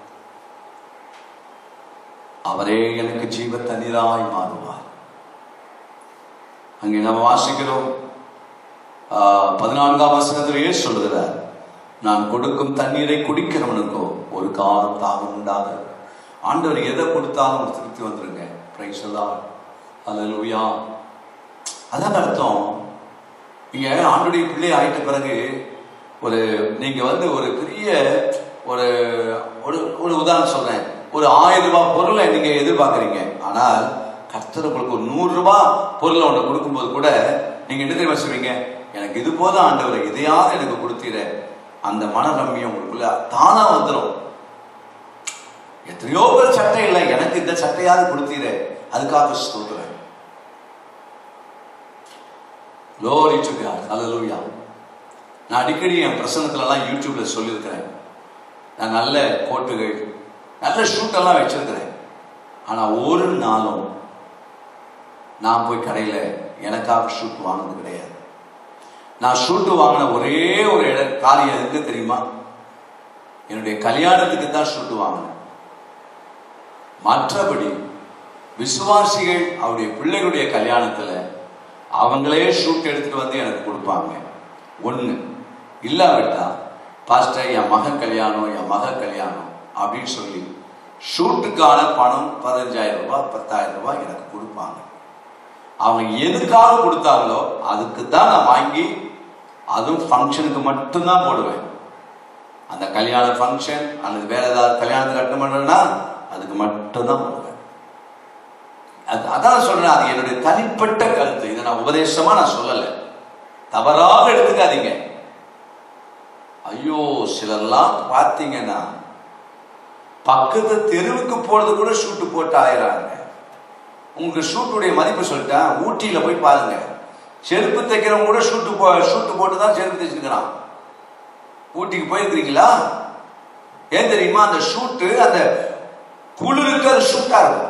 அவரே எனக்கு ஜீவ தண்ணீராய் மாறுவார் அங்கே நம்ம வாசிக்கிறோம் ஆஹ், பதினான்காம் வசனத்தில் ஏன் சொல்லுகிறார் நான் கொடுக்கும் தண்ணீரை குடிக்கிறவனுக்கோ ஒரு காலம் தாகம் உண்டாது ஆண்டவர் எதை கொடுத்தாலும் ஒரு திருப்தி வந்துருங்க பிரைஸ் எல்லாம் அல்லேலூயா அதான் அர்த்தம் நீங்க ஆண்டுடைய பிள்ளை ஆயிட்ட பிறகு ஒரு நீங்க வந்து ஒரு பெரிய ஒரு ஒரு ஒரு உதாரணம் சொல்றேன் ஒரு ஆயிரம் ரூபாய் பொருளை நீங்க எதிர்பார்க்கறீங்க ஆனால் கர்த்தர் உங்களுக்கு ஒரு நூறு ரூபாய் பொருளை ஒன்று கொடுக்கும்போது கூட நீங்க என்ன தெரியுமா சொல்வீங்க எனக்கு இது போதும் ஆண்டவர் இதையாவது எனக்கு கொடுத்தீர அந்த மனரம்யம் உங்களுக்குள்ள தானா வந்துடும் எத்தனையோ பேர் சட்டை இல்லை எனக்கு இந்த சட்டையாவது கொடுத்தீரே அதுக்காக ஸ்தோத்திரம் Glory to God. Hallelujah. நான் அடிக்கடி என் பிரசங்கத்துலலாம் யூடியூப்ல சொல்லியிருக்கிறேன் நான் நல்ல கோட்டுகள் நல்ல ஷூட்டெல்லாம் வச்சிருக்கிறேன் ஆனா ஒரு நாளும் நான் போய் கடையில எனக்காக ஷூட் வாங்கினது கிடையாது நான் ஷூட் வாங்கின ஒரே ஒரு இட காரியம் எதுக்கு தெரியுமா என்னுடைய கல்யாணத்துக்கு தான் ஷூட் வாங்கினேன் மற்றபடி விசுவாசிகள் அவருடைய பிள்ளைகளுடைய கல்யாணத்துல அவங்களே ஷூட் எடுத்துட்டு வந்து எனக்கு கொடுப்பாங்க ஒண்ணு இல்லாவிட்டா பாஸ்டர் என் மகன் கல்யாணம் என் மக கல்யாணம் அப்படின்னு சொல்லி ஷூட்டுக்கான பணம் பதினஞ்சாயிரம் ரூபாய் பத்தாயிரம் ரூபாய் எனக்கு கொடுப்பாங்க அவங்க எதுக்காக கொடுத்தாங்களோ அதுக்கு தான் நான் வாங்கி அதுவும் ஃபங்க்ஷனுக்கு மட்டும்தான் போடுவேன் அந்த கல்யாண ஃபங்க்ஷன் அல்லது வேற ஏதாவது கல்யாணத்துக்கு அட்டன் பண்றேன்னா அதுக்கு மட்டும்தான் போடுவேன் அது அதான் சொல்றேன் அது என்னுடைய தனிப்பட்ட கருத்து இதை நான் உபதேசமா நான் சொல்லல தவறாக எடுத்துக்காதீங்க ஐயோ சிலர்லாம் பார்த்தீங்கன்னா பக்கத்து தெருவுக்கு போறது கூட ஷூட்டு போட்டு ஆயிடுறாங்க உங்களுக்கு ஷூட்டுடைய மதிப்பு சொல்லிட்டேன் ஊட்டியில போய் பாருங்க செருப்பு தைக்கிறவங்க கூட ஷூட்டு போ ஷூட்டு போட்டு தான் செருப்பு தைச்சிருக்கிறான் ஊட்டிக்கு போயிருக்கிறீங்களா ஏன் தெரியுமா அந்த ஷூட்டு அந்த குளிருக்கு அது ஷூட்டா இருக்கும்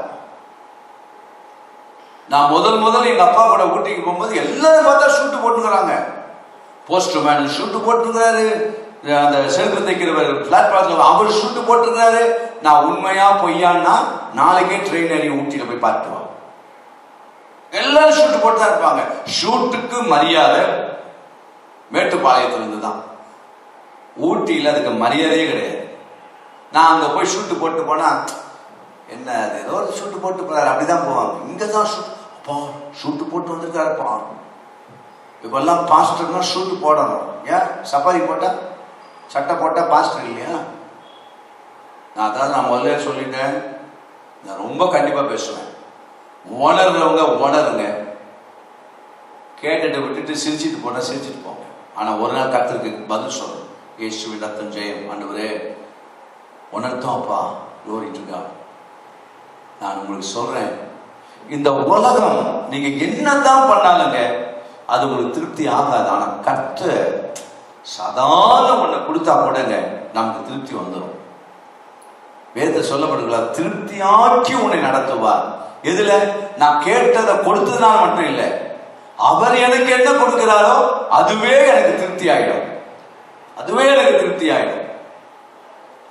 நான் முதல் முதல்ல எங்க அப்பா கூட ஊட்டிக்கு போகும்போது எல்லாரும் பார்த்தா ஷூட்டு போட்டுக்கிறாங்க போஸ்ட் மேன் ஷூட்டு போட்டுருக்காரு அந்த செருப்பு தைக்கிறவர் பிளாட்ஃபார்ம்ல அவர் ஷூட்டு போட்டிருக்காரு நான் உண்மையா பொய்யான்னா நாளைக்கே ட்ரெயின் ஏறி ஊட்டியில போய் பார்த்துவாங்க எல்லாரும் ஷூட்டு போட்டு தான் இருப்பாங்க ஷூட்டுக்கு மரியாதை மேட்டுப்பாளையத்துல இருந்து தான் ஊட்டியில அதுக்கு மரியாதையே கிடையாது நான் அங்க போய் ஷூட்டு போட்டு போனா என்ன அது ஏதோ ஒரு ஷூட்டு போட்டு போறாரு அப்படிதான் போவாங்க இங்க தான் ஷூட் அப்பா ஷூட்டு போட்டு வந்திருக்காருப்பா இப்பெல்லாம் பாஸ்டர்னா ஷூட்டு போடணும் ஏன் சஃபாரி போட்டா சட்டை போட்டா பாஸ்டர் இல்லையா நான் அதான் நான் முதல்ல சொல்லிட்டேன் நான் ரொம்ப கண்டிப்பா பேசுவேன் உணர்றவங்க உணருங்க கேட்டுட்டு விட்டுட்டு சிரிச்சிட்டு போனா சிரிச்சிட்டு போங்க ஆனா ஒரு நாள் கத்திருக்கு பதில் சொல்லணும் இயேசுவின் ரத்தம் ஜெயம் ஆண்டவரே உணர்த்தோம்ப்பா glory to God நான் உங்களுக்கு சொல்றேன் இந்த உலகம் நீங்க என்னதான் பண்ணாலுங்க அது உங்களுக்கு திருப்தி ஆகாது ஆனா கற்ற சாதாரண ஒண்ணு கொடுத்தா கூடங்க நமக்கு திருப்தி வந்துடும் வேதத்தை சொல்லப்படுங்களா திருப்தியாக்கி உன்னை நடத்துவார் எதுல நான் கேட்டதை கொடுத்ததுனால மட்டும் இல்லை அவர் எனக்கு என்ன கொடுக்கிறாரோ அதுவே எனக்கு திருப்தி ஆயிடும் அதுவே எனக்கு திருப்தி ஆயிடும்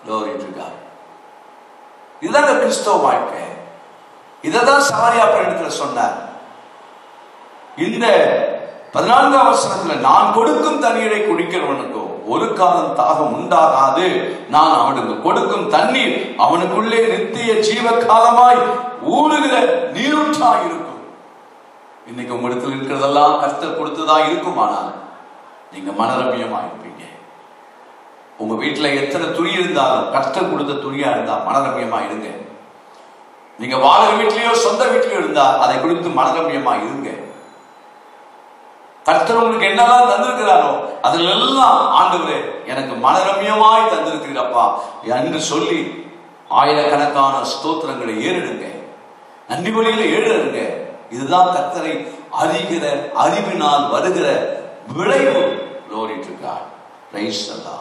Glory to God. இதுதாங்க கிறிஸ்தவ வாழ்க்கை இததான் சமாரியா பெண்ணிடத்துல சொன்னார் இந்த பதினான்காம் வசனத்துல நான் கொடுக்கும் தண்ணீரை குடிக்கிறவனுக்கோ ஒரு காலம் தாகம் உண்டாகாது நான் அவனுக்கு கொடுக்கும் தண்ணீர் அவனுக்குள்ளே நித்திய ஜீவ காலமாய் ஊறுகிற நீரூற்றாய் இருக்கும் இன்னைக்கு உங்களிடத்தில் இருக்கிறதெல்லாம் கர்த்தர் கொடுத்ததா இருக்குமானால் நீங்க மனரமியமா இருப்பீங்க உங்க வீட்டுல எத்தனை துணி இருந்தாலும் கர்த்தர் கொடுத்த துணியா இருந்தா மனரமியமா இருங்க நீங்க வாழற வீட்லயோ சொந்த வீட்லயோ இருந்தா அதை குறித்து மனரமியமா இருங்க கர்த்தர் உங்களுக்கு என்னெல்லாம் தந்திருக்கிறாரோ அதுல எல்லாம் ஆண்டவரே எனக்கு மனரமியமாய் தந்திருக்கிறப்பா என்று சொல்லி ஆயிரக்கணக்கான ஸ்தோத்திரங்களை ஏறிடுங்க நன்றி வழியில ஏழுங்க இதுதான் கர்த்தரை அறிகிற அறிவினால் வருகிற விளைவு லோரிட்டு ரைஸ் அல்லா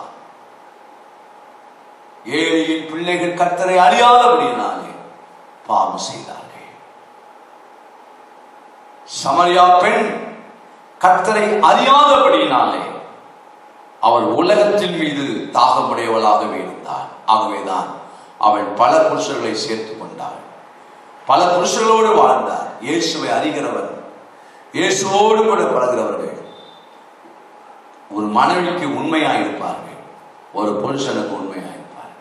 ஏழையின் பிள்ளைகள் கர்த்தரை அறியாதபடியினாலே பாவம் செய்தார்கள் சமரியா பெண் கர்த்தரை அறியாதபடியினாலே அவள் உலகத்தின் மீது தாகமுடையவளாகவே இருந்தாள் ஆகவேதான் அவள் பல புருஷர்களை சேர்த்துக் கொண்டாள் பல புருஷர்களோடு வாழ்ந்தார் இயேசுவை அறிகிறவர் இயேசுவோடு கூட பழகிறவர்கள் ஒரு மனைவிக்கு உண்மையாக இருப்பார்கள் ஒரு புருஷனுக்கு உண்மையாக இருப்பார்கள்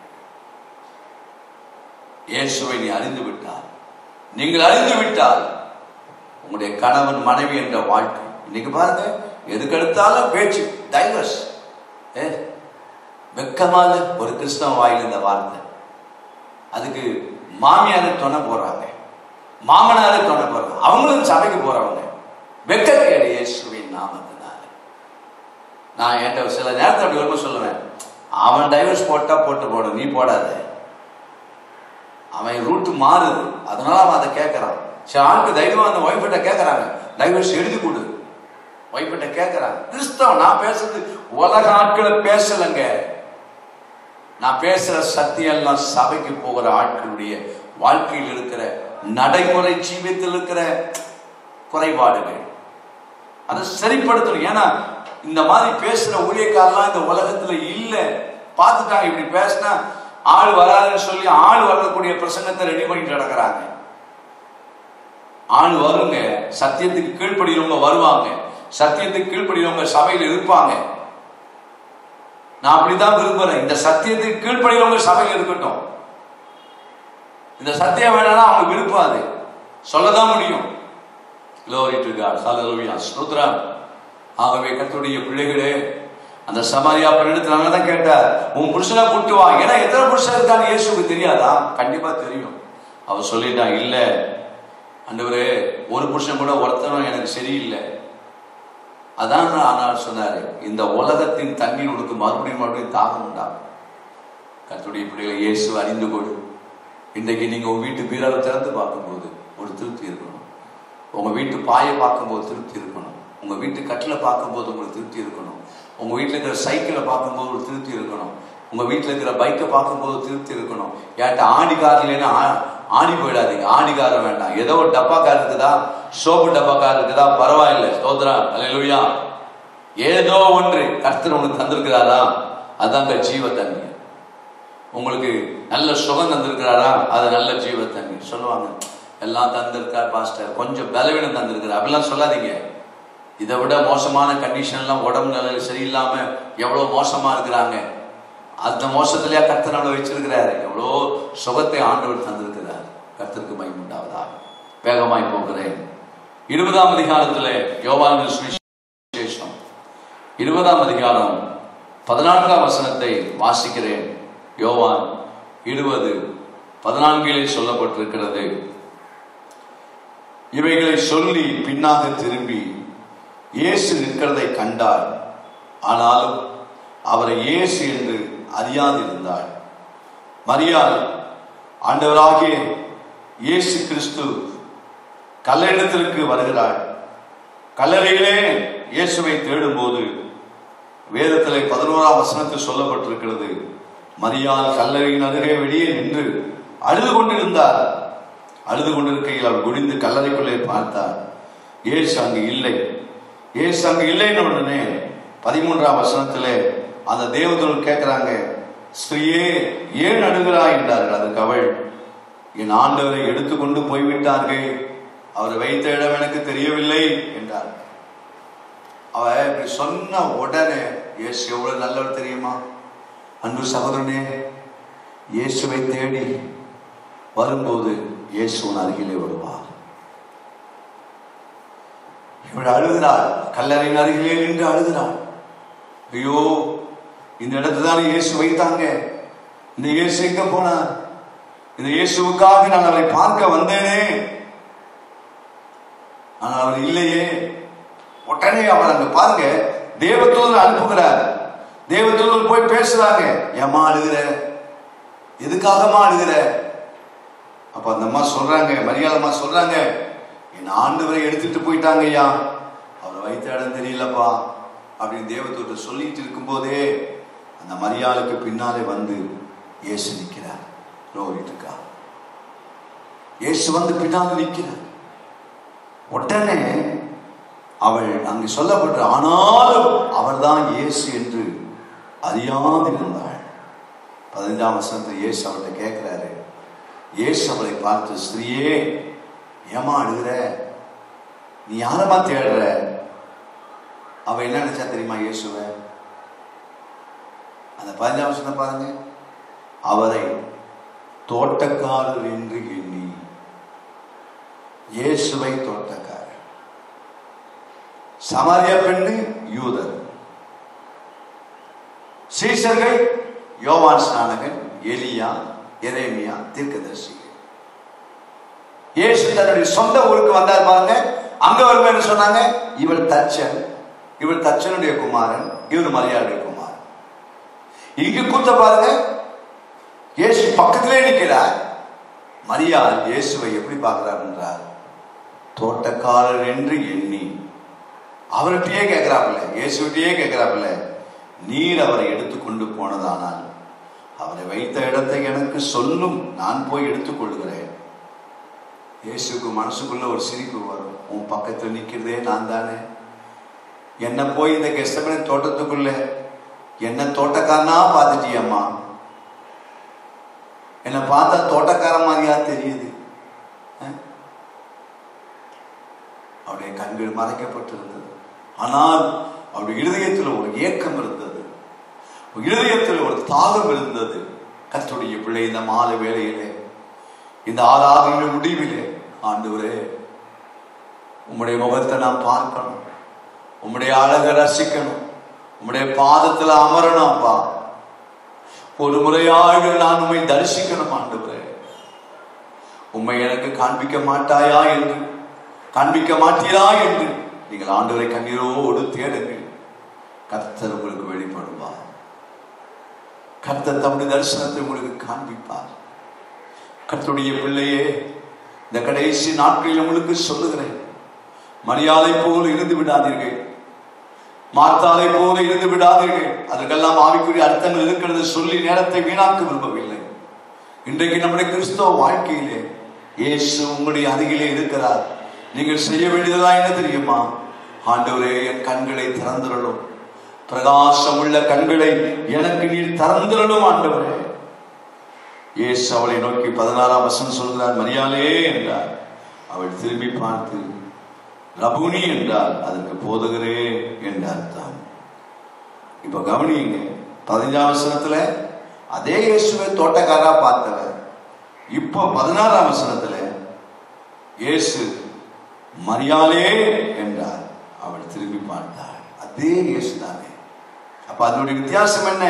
இயேசுவை நீ அறிந்து விட்டால் நீங்கள் அறிந்து விட்டால் உங்களுடைய கணவன் மனைவி என்ற வாழ்க்கை இன்னைக்கு பாருங்க எதுக்கெடுத்தாலும் பேச்சு டைவர்ஸ் ஏ வெக்கமால ஒரு கிறிஸ்தவ வாயில் இந்த வார்த்தை அதுக்கு மாமியாரு துணை போறாங்க மாமனாரு துணை போறாங்க அவங்களும் சபைக்கு போறவங்க வெக்க கேடு இயேசுவின் நாமத்தினால நான் என்கிட்ட சில நேரத்தில் அப்படி வரும்போது சொல்லுவேன் அவன் டைவர்ஸ் போட்டா போட்டு போட நீ போடாத அவன் ரூட் மாறுது அதனால அவன் அதை கேட்கறான் சில ஆளுக்கு தைரியமா அந்த ஒய்ஃபிட்ட கேட்கறாங்க டைவர்ஸ் எழுதி கொடு ஒய்ஃபிட்ட கேட்கறாங்க கிறிஸ்தவன் நான் பேசுறது உலக ஆட்களை பேசலைங்க நான் பேசுற சத்தியம் எல்லாம் சபைக்கு போகிற ஆட்களுடைய வாழ்க்கையில் இருக்கிற நடைமுறை ஜீவியத்தில் இருக்கிற குறைபாடுகள் அதை சரிப்படுத்தணும் ஏன்னா இந்த மாதிரி பேசுற ஊழியக்காரெல்லாம் இந்த உலகத்துல இல்ல பார்த்துட்டாங்க இப்படி பேசினா ஆள் வராதுன்னு சொல்லி ஆள் வரக்கூடிய பிரசங்கத்தை ரெடி பண்ணிட்டு நடக்கிறாங்க ஆள் வருங்க சத்தியத்துக்கு கீழ்ப்படுகிறவங்க வருவாங்க சத்தியத்துக்கு கீழ்ப்படுகிறவங்க சபையில் இருப்பாங்க நான் அப்படிதான் விரும்புறேன் இந்த சத்தியத்துக்கு கீழ்ப்படுகிறவங்க சபையில் இருக்கட்டும் இந்த சத்தியம் வேணாம்னா அவங்க விருப்பம் அது சொல்லதான் முடியும் Glory to God. Hallelujah. ஸ்தோத்திரம். ஆகவே கர்த்தருடைய பிள்ளைகளே அந்த சமாரியா பெண்ணிடத்துல தான் கேட்டார் உன் புருஷனை கூட்டு வா ஏன்னா எத்தனை புருஷன் இருக்கான்னு இயேசுக்கு தெரியாதா கண்டிப்பா தெரியும் அவர் சொல்லிட்டான் இல்ல ஆண்டவரே ஒரு புருஷன் கூட ஒருத்தனும் எனக்கு சரியில்லை அதான் ஆனால் சொன்னாரு இந்த உலகத்தின் தண்ணீர் உனக்கு மறுபடியும் மறுபடியும் தாகம் உண்டாகும் கர்த்தருடைய பிள்ளைகளை இயேசு அறிந்து கொடு இன்றைக்கு நீங்க உங்க வீட்டு பீராவை திறந்து பார்க்கும்போது ஒரு திருப்தி இருக்கணும் உங்க வீட்டு பாயை பார்க்கும்போது திருப்தி இருக்கணும் உங்க வீட்டு கட்டில பார்க்கும்போது உங்களுக்கு திருப்தி இருக்கணும் உங்க வீட்டுல இருக்கிற சைக்கிளை பார்க்கும்போது ஒரு திருப்தி இருக்கணும் உங்க வீட்டுல இருக்கிற பைக்கை பார்க்கும்போது திருப்தி இருக்கணும் ஏன்ட்ட ஆணி கார் இல்லைன்னா ஆ- ஆணி போயிடாதீங்க ஆணி கார் வேண்டாம் ஏதோ ஒரு டப்பா கார் இருக்குதா சோப்பு டப்பா கார் இருக்குதா பரவாயில்லை ஸ்தோத்ரா அல்லேலூயா ஏதோ ஒன்று கர்த்தர் உனக்கு தந்திருக்கிறாரா அதாங்க ஜீவ தண்ணீர் உங்களுக்கு நல்ல சுகம் தந்திருக்கிறாரா அது நல்ல ஜீவ தண்ணீர் சொல்லுவாங்க எல்லாம் தந்திருக்கார் பாஸ்டர் கொஞ்சம் பலவீனம் தந்திருக்கிறார் அப்படிலாம் சொல்லாதீங்க இதை விட மோசமான கண்டிஷன்லாம் உடம்பு நிலை சரியில்லாம எவ்வளவு மோசமா இருக்கிறாங்க அந்த மோசத்திலேயே கர்த்தர் நம்மளை வச்சிருக்கிறாரு எவ்வளோ சுகத்தை ஆண்டவர் தந்திருக்கிறார் கர்த்தருக்கு மைமுண்டாவதா வேகமாய் போகிறேன் இருபதாம் அதிகாரத்திலே யோவான் சுவிசேஷம் இருபதாம் அதிகாரம் பதினான்காம் வசனத்தை வாசிக்கிறேன் யோவான் இருபது பதினான்கிலே சொல்லப்பட்டிருக்கிறது இவைகளை சொல்லி பின்னாக திரும்பி இயேசு நிற்கிறதை கண்டார் ஆனாலும் அவரை இயேசு என்று அறியாதிருந்தாள் மரியாள் ஆண்டவராகிய இயேசு கிறிஸ்து கல்லறிடத்திற்கு வருகிறாள் கல்லறையிலே இயேசுவை தேடும்போது வேதத்திலே பதினோராம் வசனத்தில் சொல்லப்பட்டிருக்கிறது மரியாள் கல்லறையின் அருகே வெளியே நின்று அழுது கொண்டிருந்தார் அழுது கொண்டிருக்கையில் அவர் குனிந்து கல்லறைக்குள்ளே பார்த்தார் இயேசு அங்கு இல்லை இயேசு அங்கு இல்லைன்னு உடனே பதிமூன்றாம் வசனத்திலே அந்த தேவதூதர் கேட்கிறாங்க ஸ்திரீயே ஏன் அழுகிறாய் என்றார்கள் அதுக்கு அவள் என் ஆண்டவரை எடுத்துக்கொண்டு போய்விட்டார்கள் அவரை வைத்த இடம் எனக்கு தெரியவில்லை என்றார் அவ இப்படி சொன்ன உடனே இயேசு எவ்வளவு நல்லவர் தெரியுமா அன்பு சகோதரனே இயேசுவை தேடி வரும்போது இயேசுவின் அருகிலே வருவார் இவள் அழுகிறாள் கல்லறையின் அருகிலே நின்று அழுகிறாள் ஐயோ இந்த இடத்துல தான் இயேசு வைத்தாங்க இந்த இயேசு எங்க போனார் இந்த இயேசுவுக்காக நான் அவரை பார்க்க வந்தேனே ஆனால் அவர் இல்லையே உடனே அவர் அங்க பாருங்க தேவதூதர் அனுப்புகிறார் தேவதூதர் போய் பேசுறாங்க ஏமா அழுகிற எதுக்காகமா அழுகிற அப்ப அந்த அம்மா சொல்றாங்க மரியாதம்மா சொல்றாங்க என் ஆண்டவரை எடுத்துட்டு போயிட்டாங்க ஐயா அவரை வைத்த இடம் தெரியலப்பா அப்படின்னு தேவதூதர் சொல்லிட்டு இருக்கும்போதே அந்த மரியாளுக்கு பின்னாலே வந்து இயேசு நிற்கிறார் ரோகிட்டு இருக்கா இயேசு வந்து பின்னாலே நிற்கிறார் உடனே அவள் அங்கு சொல்லப்பட்ட ஆனாலும் அவர்தான் இயேசு என்று அறியாதிருந்தாள் பதினஞ்சாம் வசனத்தில் இயேசு அவள்கிட்ட கேட்கிறாரு இயேசு அவளை பார்த்து ஸ்திரீயே ஏமா அழுகிற நீ யாரமா தேடுற அவ என்ன நினைச்சா தெரியுமா இயேசுவ அந்த பதினஞ்சாம் வசனம் பாருங்க அவரை தோட்டக்காரர் என்று எண்ணி இயேசுவை தோட்டக்காரர் சமாரியா பெண்ணு யூதர் சீசர்கள் யோவான் ஸ்நானகன் எலியா எரேமியா தீர்க்கதரிசிகள் இயேசு தன்னுடைய சொந்த ஊருக்கு வந்தார் பாருங்க அங்க வருவேன்னு சொன்னாங்க இவள் தச்சன் இவள் தச்சனுடைய குமாரன் இவர் மரியாதைய குமாரன் இங்கு கூத்த பாருங்க இயேசு பக்கத்திலே நிற்கிறார் மரியாள் இயேசுவை எப்படி பார்க்கிறார் என்றார் தோட்டக்காரர் என்று எண்ணி அவர்கிட்டயே கேட்கிறாப்புல இயேசுகிட்டயே கேட்கிறாப்புல நீர் அவரை எடுத்துக்கொண்டு போனதானால் அவரை வைத்த இடத்தை எனக்கு சொல்லும் நான் போய் எடுத்துக்கொள்கிறேன் இயேசுக்கு மனசுக்குள்ள ஒரு சிரிப்பு வரும் உன் பக்கத்தில் நிற்கிறதே நான் தானே என்ன போய் இந்த கெஸ்டமனை தோட்டத்துக்குள்ள என்ன தோட்டக்காரனா பார்த்துட்டியம்மா என்னை பார்த்தா தோட்டக்கார மாதிரியா தெரியுது அஹ்? அவருடைய கண்கள் மறைக்கப்பட்டிருந்தது ஆனால் அவருடைய இருதயத்தில் ஒரு ஏக்கம் இருந்தது ஒரு இருதயத்தில் ஒரு தாகம் இருந்தது கர்த்தருடைய பிள்ளை இந்த மாலை வேளையிலே இந்த ஆராதனையின் முடிவிலே ஆண்டவரே உம்முடைய முகத்தை நாம் பார்க்கணும் உம்முடைய அழகை ரசிக்கணும் உம்முடைய பாதத்தில் அமரணும் அப்பா ஒரு முறையாக நான் உம்மை தரிசிக்கணும் ஆண்டவரே உம்மை எனக்கு காண்பிக்க மாட்டாயா என்று காண்பிக்க மாட்டீரா என்று நீங்கள் ஆண்டவரை கண்ணீரோடு தேடுங்கள் கர்த்தர் உங்களுக்கு வெளிப்படுவார் கர்த்தர் தம்முடைய தரிசனத்தை உங்களுக்கு காண்பிப்பார் கர்த்தருடைய பிள்ளையே இந்த கடைசி நாட்களில் உங்களுக்கு சொல்லுகிறேன் மரியாதை போல் இருந்து விடாதீர்கள் மார்த்தாலை போல இருந்து விடாதீர்கள் அதற்கெல்லாம் ஆவிக்குரிய அர்த்தங்கள் இருக்கிறது சொல்லி நேரத்தை வீணாக்க விரும்பவில்லை இன்றைக்கு நம்முடைய கிறிஸ்தவ வாழ்க்கையிலே இயேசு உங்களுடைய அருகிலே இருக்கிறார் நீங்கள் செய்ய வேண்டியதா என்ன தெரியுமா ஆண்டவரே என் கண்களை திறந்துடணும் பிரகாசம் உள்ள கண்களை எனக்கு நீர் திறந்துடணும் ஆண்டவரே இயேசு அவளை நோக்கி பதினாறாம் வசனம் சொல்கிறார் மரியாலே என்றார் அவள் திரும்பி பார்த்து ரபுனி என்றால் அதற்கு போதகரே என்று அர்த்தம் இப்ப கவனிங்க பதினஞ்சாம் வசனத்துல அதே இயேசுவை தோட்டக்காரா பார்த்தவர் இப்போ பதினாறாம் வசனத்துல இயேசு மரியாலே என்றார் அவள் திரும்பி பார்த்தாள் அதே இயேசு தானே அப்ப அதனுடைய வித்தியாசம் என்ன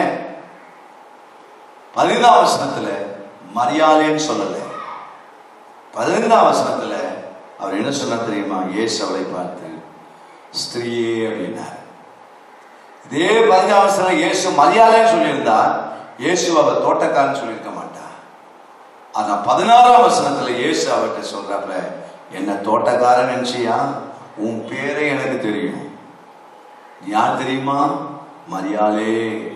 பதினைந்தாம் வசனத்துல மரியாதைன்னு சொல்லல பதினைந்தாம் வசனத்துல அவர் என்ன சொன்னார் தெரியுமா இயேசு அவளை பார்த்து ஸ்திரீயே அப்படின்னார் இதே பதினஞ்சாம் வசனம் இயேசு மரியாதைன்னு சொல்லியிருந்தா இயேசு அவர் தோட்டக்காரன்னு சொல்லியிருக்க மாட்டா ஆனா பதினாறாம் வசனத்துல இயேசு அவர்கிட்ட சொல்றாப்ல என்ன தோட்டக்காரன் நினைச்சியா உன் பேரே எனக்கு தெரியும் யார் தெரியுமா மரியாலே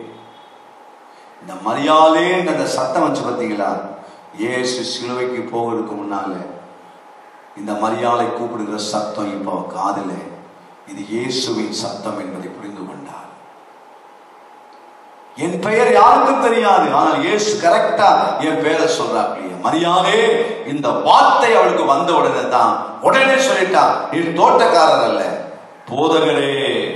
இந்த மரியாதைன்ற அந்த சத்தம் வச்சு பார்த்தீங்களா இயேசு சிலுவைக்கு போவதற்கு முன்னால இந்த மரியாதை கூப்பிடுகிற சத்தம் இப்போ அவ காதுல இது இயேசுவின் சத்தம் என்பதை புரிந்து கொண்டார் என் பெயர் யாருக்கும் தெரியாது ஆனால் இயேசு கரெக்டா என் பெயரை சொல்றாங்க மரியாதே இந்த வார்த்தை அவளுக்கு வந்த உடனே தான் உடனே சொல்லிட்டா நீ தோட்டக்காரர் அல்ல போதகரே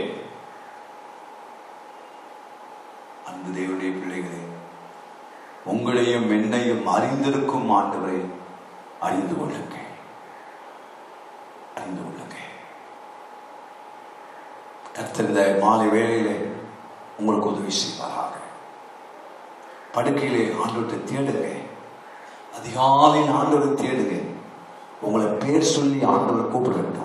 அன்பு தேவனுடைய பிள்ளைகளே உங்களையும் என்னையும் அறிந்திருக்கும் ஆண்டவரை அறிந்து கொள்ளுங்க அறிந்து கொள்ளுங்க கர்த்தர் இந்த மாலை வேளையிலே உங்களுக்கு உதவி செய்வாராக படுக்கையிலே ஆண்டவரை தேடுங்க அதிகாலையில் ஆண்டவரை தேடுங்க உங்களை பேர் சொல்லி ஆண்டவர் கூப்பிடட்டும்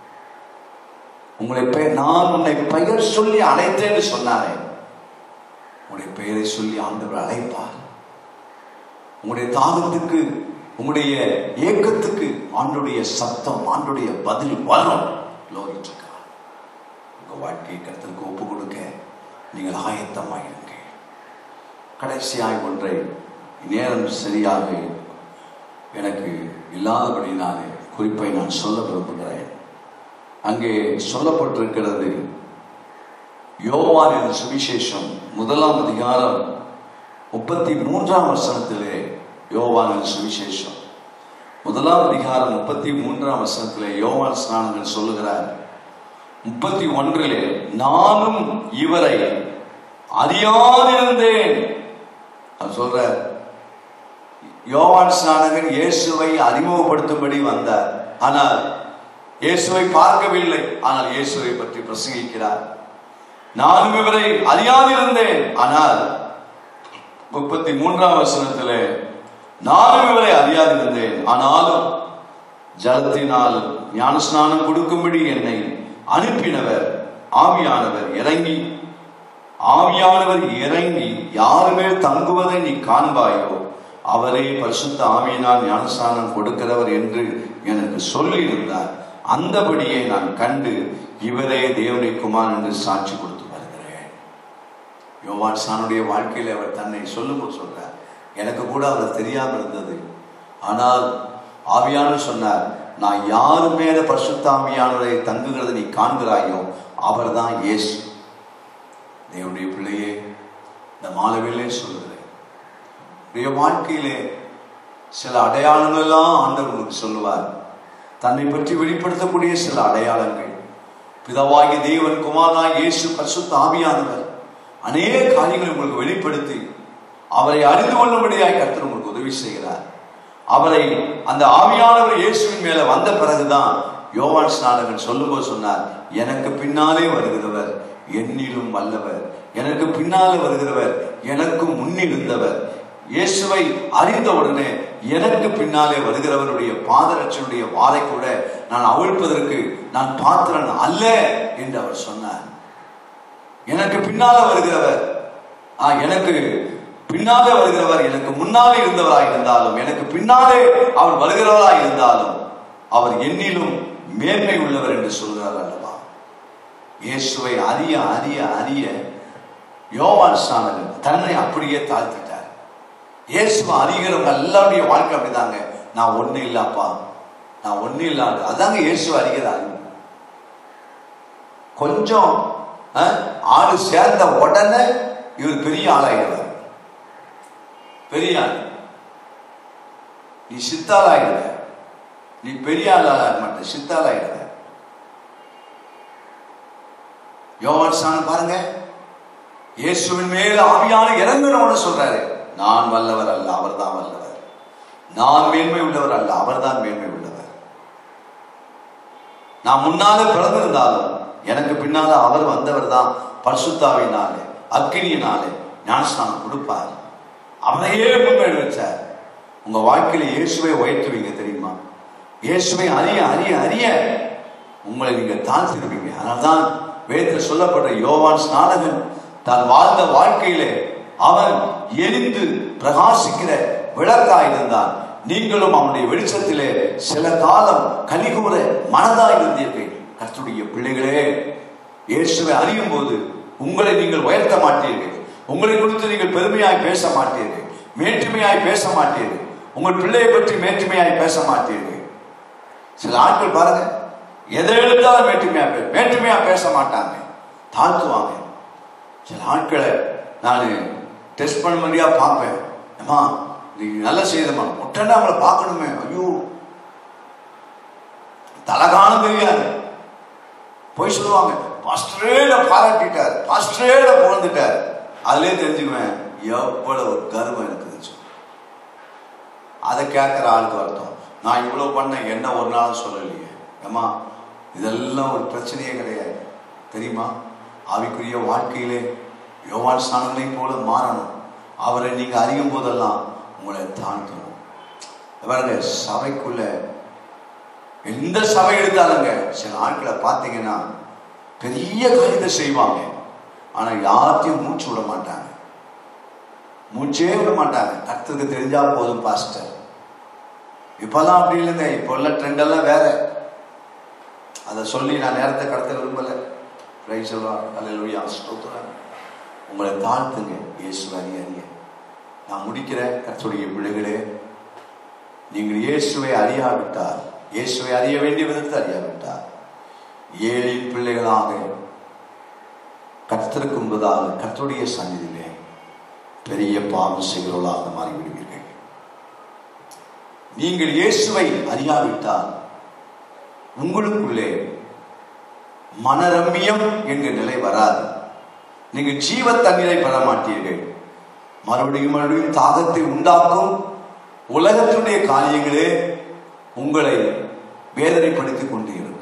உங்களை பெயர் நான் உன்னை பெயர் சொல்லி அழைத்தேன்னு சொன்னாரே உங்களுடைய பெயரை சொல்லி ஆண்டவர் அழைப்பார் உங்களுடைய தாகத்துக்கு உங்களுடைய ஏக்கத்துக்கு ஆண்டுடைய சத்தம் ஆண்டுடைய பதில் வரும் லோகிட்டிருக்கிறார் உங்க வாழ்க்கையை கருத்துக்கு ஒப்பு கொடுக்க நீங்கள் ஆயத்தமாயிருங்க கடைசியாய் ஒன்றை நேரம் சரியாக எனக்கு இல்லாதபடினாலே குறிப்பை நான் சொல்ல விரும்புகிறேன் அங்கே சொல்லப்பட்டிருக்கிறது யோவான் என்ற சுவிசேஷம் முதலாம் அதிகாரம் முப்பத்தி மூன்றாம் வசனத்திலே யோவான் என்ற சுவிசேஷம் முதலாம் அதிகாரம் முப்பத்தி மூன்றாம் வசனத்திலே யோவான் ஸ்நானங்கள் சொல்லுகிறார் முப்பத்தி ஒன்றிலே நானும் இவரை அறியாதிருந்தேன் அவர் சொல்ற யோவான் ஸ்நானகன் இயேசுவை அறிமுகப்படுத்தும்படி வந்தார் ஆனால் இயேசுவை பார்க்கவில்லை ஆனால் இயேசுவை பற்றி பிரசங்கிக்கிறார் நானும் இவரை அறியாதிருந்தேன் ஆனால் முப்பத்தி மூன்றாம் வசனத்திலே நானும் இவரை அறியாதிருந்தேன் ஆனாலும் ஜலத்தினால் ஞானஸ்நானம் கொடுக்கும்படி என்னை அனுப்பினவர் ஆவியானவர் இறங்கி ஆவியானவர் இறங்கி யார் மேல் தங்குவதை நீ காண்பாயோ அவரே பரிசுத்த ஆவியினால் ஞானஸ்நானம் கொடுக்கிறவர் என்று எனக்கு சொல்லியிருந்தார் அந்தபடியே நான் கண்டு இவரே தேவனை குமார் என்று சாட்சி கொடுத்து வருகிறேன் யோவான் சானுடைய வாழ்க்கையில் அவர் தன்னை சொல்லும்போது சொல்றார் எனக்கு கூட அவர் தெரியாமல் இருந்தது ஆனால் ஆவியானவர் சொன்னார் நான் யாரு மேல பரிசுத்த ஆவியானவரை தங்குகிறதை நீ காண்கிறாயோ அவர்தான் இயேசு தேவனுடைய பிள்ளையே இந்த மாலவிலே சொல்லுகிறேன் உடைய வாழ்க்கையிலே சில அடையாளங்கள் எல்லாம் ஆண்டவர் உங்களுக்கு சொல்லுவார் தன்னை பற்றி வெளிப்படுத்தக்கூடிய சில அடையாளங்கள் பிதாவாகி தேவன் குமாரனாய் இயேசு பரிசுத்த ஆவியானவர் அநேக காரியங்களை உங்களுக்கு வெளிப்படுத்தி அவரை அறிந்து கொள்ளும்படியாய் கர்த்தர் உங்களுக்கு உதவி செய்கிறார் அவரை அந்த ஆவியானவர் இயேசுவின் மேல வந்த பிறகுதான் யோவான் ஸ்நானகன் சொல்லும்போது சொன்னார் எனக்கு பின்னாலே வருகிறவர் என்னிலும் வல்லவர் எனக்கு பின்னாலே வருகிறவர் எனக்கு முன்னிருந்தவர் இயேசுவை அறிந்த உடனே எனக்கு பின்னாலே வருகிறவருடைய பாதரட்சனுடைய வாரை கூட நான் அவிழ்ப்பதற்கு நான் பாத்திரன் அல்ல என்று அவர் சொன்னார் எனக்கு பின்னால வருகிறவர் ஆ, எனக்கு பின்னாலே வருகிறவர் எனக்கு முன்னாலே இருந்தவராய் இருந்தாலும் எனக்கு பின்னாலே அவர் வருகிறவராய் இருந்தாலும் அவர் என்னிலும் மேன்மை உள்ளவர் என்று சொல்கிறார் அல்லவா இயேசுவை அறிய அறிய அறிய யோவான் ஸ்நானகன் தன்னை அப்படியே தாழ்த்திட்டார் இயேசுவை அறிகிறவங்க எல்லாருடைய வாழ்க்கை அப்படிதாங்க நான் ஒண்ணு இல்லப்பா நான் ஒண்ணு இல்லாது அதாங்க இயேசுவை அறிகிற அறிவு கொஞ்சம் அஹ், ஆளு சேர்ந்த உடனே இவர் பெரிய ஆளாயிடுவார் பெரிய ஆள் நீ சித்தாளாயிடுவ நீ பெரிய ஆளாக மாட்ட சித்தாளாயிடுவ யோவான் ஸ்நானம் பாருங்க இயேசுவின் மேல் ஆவியான இறங்கணும்னு சொல்றாரு நான் வல்லவர் அல்ல அவர்தான் வல்லவர் நான் மேன்மை உள்ளவர் அல்ல அவர்தான் மேன்மை உள்ளவர் நான் முன்னாலே பிறந்திருந்தாலும் எனக்கு பின்னால அவர் வந்தவர் தான் பரிசுத்தாவினாலே அக்கினியினாலே ஞானஸ்நானம் கொடுப்பார் அவரையே முன்வைடு வச்சார் உங்க வாழ்க்கையில இயேசுவை உயர்த்துவீங்க தெரியுமா இயேசுவை அறிய அறிய அறிய உங்களை நீங்க தாழ்த்திடுவீங்க அதனால்தான் வேதத்தில் சொல்லப்பட்ட யோவான் ஸ்நானகன் தான் வாழ்ந்த வாழ்க்கையிலே அவன் எரிந்து பிரகாசிக்கிற விளக்காய் இருந்தான் நீங்களும் அவனுடைய வெளிச்சத்திலே சில காலம் கலிகூற மனதாய் இருந்தீர்கள் கர்த்தருடைய பிள்ளைகளே இயேசுவை அறியும் போது உங்களை நீங்கள் உயர்த்த மாட்டீர்கள் உங்களை குறித்து நீங்கள் பெருமையாய் பேச மாட்டீர்கள் மேற்றுமையாய் பேச மாட்டீர்கள் உங்கள் பிள்ளையை பற்றி மேற்றுமையாய் பேச மாட்டீர்கள் சில ஆட்கள் பாருங்க எதை எடுத்தாலும் மேற்றுமையா பே மேற்றுமையா பேச மாட்டாங்க தாழ்த்துவாங்க சில ஆட்களை நான் டெஸ்ட் பண்ண முடியா பார்ப்பேன் அம்மா நீங்க நல்லா செய்தம்மா உடனே அவங்கள பார்க்கணுமே ஐயோ தலகாலம் தெரியாது போய் சொல்லுவாங்க பாஸ்டரேட பாராட்டிட்டார் பாஸ்டரேட புகழ்ந்துட்டார் அதுலயே தெரிஞ்சுக்குவேன் எவ்வளவு கர்வம் இருக்குதுன்னு சொல்லி. அதை கேட்குற ஆளுக்கு அர்த்தம் நான் இவ்வளவு பண்ண என்ன ஒரு நாள் சொல்லலையே ஏம்மா இதெல்லாம் ஒரு பிரச்சனையே கிடையாது தெரியுமா ஆவிக்குரிய வாழ்க்கையிலே யோவான் ஸ்நானங்களை போல மாறணும் அவரை நீங்க அறியும் போதெல்லாம் உங்களை தாழ்த்தணும் பாருங்க சபைக்குள்ள எந்த சபை எடுத்தாலுங்க சில ஆட்களை பார்த்தீங்கன்னா பெரிய காரியத்தை செய்வாங்க ஆனா யார்த்தையும் மூச்சு விட மாட்டாங்க மூச்சே விட மாட்டாங்க கர்த்தருக்கு தெரிஞ்சா போதும் பாஸ்டர் இப்பெல்லாம் அப்படி இல்லைங்க இப்போ உள்ள ட்ரெண்ட் எல்லாம் வேற அதை சொல்லி நான் நேரத்தை கடத்த விரும்பல பிரைஸ் அல்லா ஸ்தோத்திரம் உங்களை தாழ்த்துங்க இயேசு அறிய அறிய நான் முடிக்கிறேன் கர்த்தருடைய பிள்ளைகளே நீங்கள் இயேசுவை அறியாவிட்டால் இயேசுவை அறிய வேண்டிய விதத்தை அறியாவிட்டால் ஏழின் பிள்ளைகளாக கர்த்தருக்கு முன்பதாக கர்த்தருடைய சந்நிதியிலே பெரிய பாவம் செய்கிறவர்களாக மாறிவிடுவீர்கள் நீங்கள் இயேசுவை அறியாவிட்டால் உங்களுக்குள்ளே மனரம்மியம் என்கிற நிலை வராது நீங்கள் ஜீவ தண்ணீரை பெற மாட்டீர்கள் மறுபடியும் மறுபடியும் தாகத்தை உண்டாக்கும் உலகத்துடைய காரியங்களே உங்களை வேதனைப்படுத்திக் கொண்டு இருக்கும்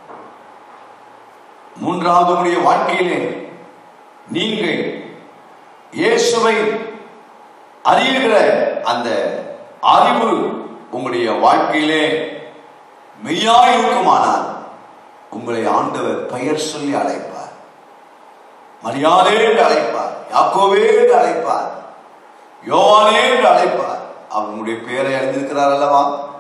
மூன்றாவது உடைய வாழ்க்கையிலே நீங்கள் இயேசுவை அறியுகிற அந்த அறிவு உங்களுடைய வாழ்க்கையிலே மெய்யாய் இருக்குமானால் உங்களை ஆண்டவர் பெயர் சொல்லி அழைப்பார் மரியாதை என்று அழைப்பார் யாக்கோவே என்று அழைப்பார் யோவானே என்று அழைப்பார் அவர் உங்களுடைய பெயரை அறிந்திருக்கிறார் அல்லவா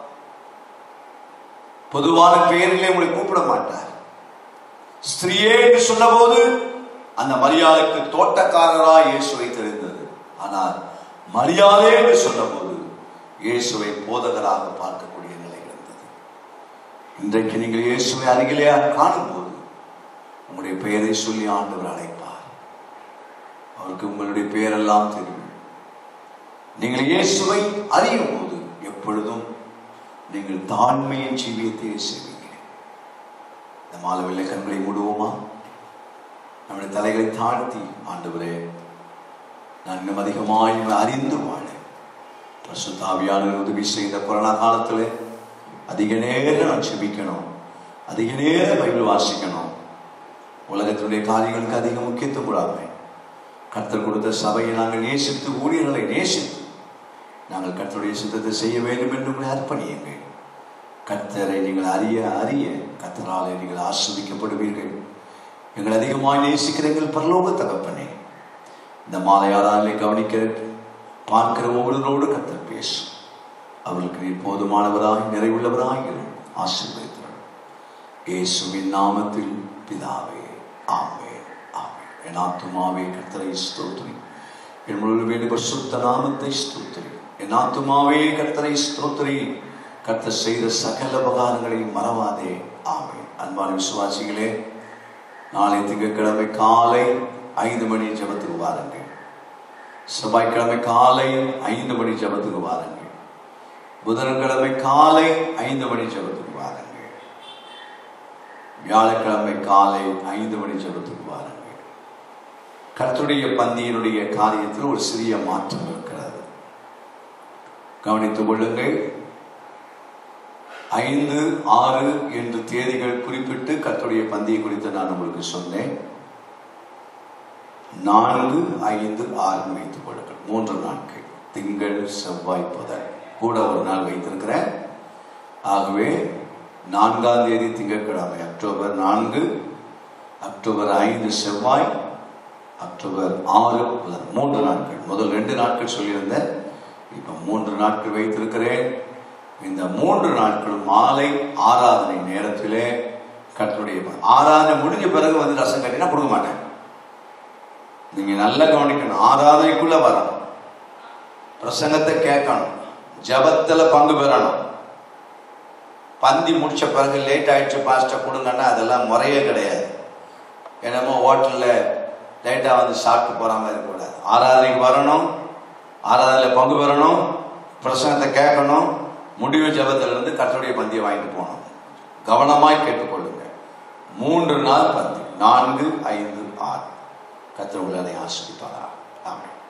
பொதுவான பெயரிலே உங்களை கூப்பிட மாட்டார் ஸ்திரீயே என்று சொன்னபோது அந்த மரியாதைக்கு தோட்டக்காரராய் இயேசுவை தெரிந்தது ஆனால் மரியாதை என்று சொன்னபோது இயேசுவை போதகராக பார்க்கக்கூடிய நிலை இருந்தது இன்றைக்கு நீங்கள் இயேசுவை அருகிலே காணும்போது உங்களுடைய பெயரை சொல்லி ஆண்டவர் அழைப்பார் அவருக்கு உங்களுடைய பெயரெல்லாம் தெரியும் நீங்கள் இயேசுவை அறியும் போது எப்பொழுதும் நீங்கள் தாழ்மையின் ஜீவியத்தை செய்வீங்க இந்த மாலவில்லை கண்களை மூடுவோமா நம்முடைய தலைகளை தாழ்த்தி ஆண்டவரே நான் இன்னும் அதிகமாய் உம்மை அறிந்து வாழ பசுத்தாவியான உதவி செய்த கொரோனா காலத்தில் அதிக நேரம் நான் செபிக்கணும் அதிக நேரம் பைபிள் வாசிக்கணும் உலகத்தினுடைய காரியங்களுக்கு அதிக முக்கியத்துவம் கூடாது கர்த்தர் கொடுத்த சபையை நாங்கள் நேசித்து ஊழியர்களை நேசித்து நாங்கள் கர்த்தருடைய சித்தத்தை செய்ய வேண்டும் என்று உங்களை அர்ப்பணியுங்கள் கர்த்தரை நீங்கள் அறிய அறிய கர்த்தராலே நீங்கள் ஆஸ்வதிக்கப்படுவீர்கள் எங்கள் அதிகமாக நேசிக்கிற எங்கள் பரலோக தகப்பனே இந்த மாலை ஆறாலே கவனிக்கிற பார்க்கிற ஒவ்வொருவரோடு கர்த்தர் பேசும் அவர்களுக்கு நீர் போதுமானவராய் நிறைவுள்ளவராய் இரு. ஆசீர்வதித்தருள் இயேசுவின் நாமத்தில் பிதாவே ஆமே ஆமே என் ஆத்துமாவே கர்த்தரை ஸ்தோத்திரி என் முழு வேண்டு பரிசுத்த நாமத்தை ஸ்தோத்திரி என் ஆத்துமாவே கர்த்தரை ஸ்தோத்திரி கர்த்தர் செய்த சகல உபகாரங்களை மறவாதே ஆமே அன்பான விசுவாசிகளே நாளை திங்கட்கிழமை காலை ஐந்து மணி ஜெபத்துக்கு வாருங்கள் செவ்வாய்க்கிழமை காலை ஐந்து மணி ஜெபத்துக்கு வாருங்கள் புதன்கிழமை காலை ஐந்து மணி ஜெபத்துக்கு வாருங்கள் வியாழக்கிழமை காலை ஐந்து மணி ஜெபத்துக்கு வாருங்கள் கர்த்தருடைய பந்தியினுடைய காரியத்தில் ஒரு சிறிய மாற்றம் இருக்கிறது கவனித்துக் கொள்ளுங்கள் ஐந்து ஆறு என்று தேதிகள் குறிப்பிட்டு கர்த்தருடைய பந்தியை குறித்து நான் உங்களுக்கு சொன்னேன் நான்கு ஐந்து ஆறு வைத்துக் கொள்ளுங்கள் மூன்று நாட்கள் திங்கள் செவ்வாய் புதன் கூட ஒரு நாள் வைத்திருக்கிறேன் ஆகவே நான்காம் தேதி திங்கட்கிழமை அக்டோபர் நான்கு அக்டோபர் ஐந்து செவ்வாய் அக்டோபர் ஆறு புதன் மூன்று நாட்கள் முதல் ரெண்டு நாட்கள் சொல்லியிருந்தேன் இப்போ மூன்று நாட்கள் வைத்திருக்கிறேன் இந்த மூன்று நாட்களும் மாலை ஆராதனை நேரத்திலே கர்த்தருடைய ப- ஆராதனை முடிஞ்ச பிறகு வந்து ரசம் கட்டினா கொடுக்க மாட்டேன் நீங்க நல்லா கவனிக்கணும் ஆராதனைக்குள்ள வரணும் பிரசங்கத்தை கேட்கணும் ஜபத்துல பங்கு பெறணும் பந்தி முடிச்ச பிறகு லேட் ஆயிடுச்சு பாஸ்டர் கொடுங்கன்னா அதெல்லாம் முறையே கிடையாது என்னமோ ஹோட்டல்ல லைட்டாக வந்து சாப்பிட்டு போகிற மாதிரி இருக்கக்கூடாது ஆராதனைக்கு வரணும் ஆராதனையில் பங்கு பெறணும் பிரசங்கத்தை கேட்கணும் முடிவு ஜபத்திலிருந்து கர்த்தருடைய பந்தியை வாங்கிட்டு போகணும் கவனமாய் கேட்டுக்கொள்ளுங்க மூன்று நாள் பந்தி நான்கு ஐந்து ஆறு கர்த்தர் உங்களை அதை ஆசிரிப்பாரா ஆமென்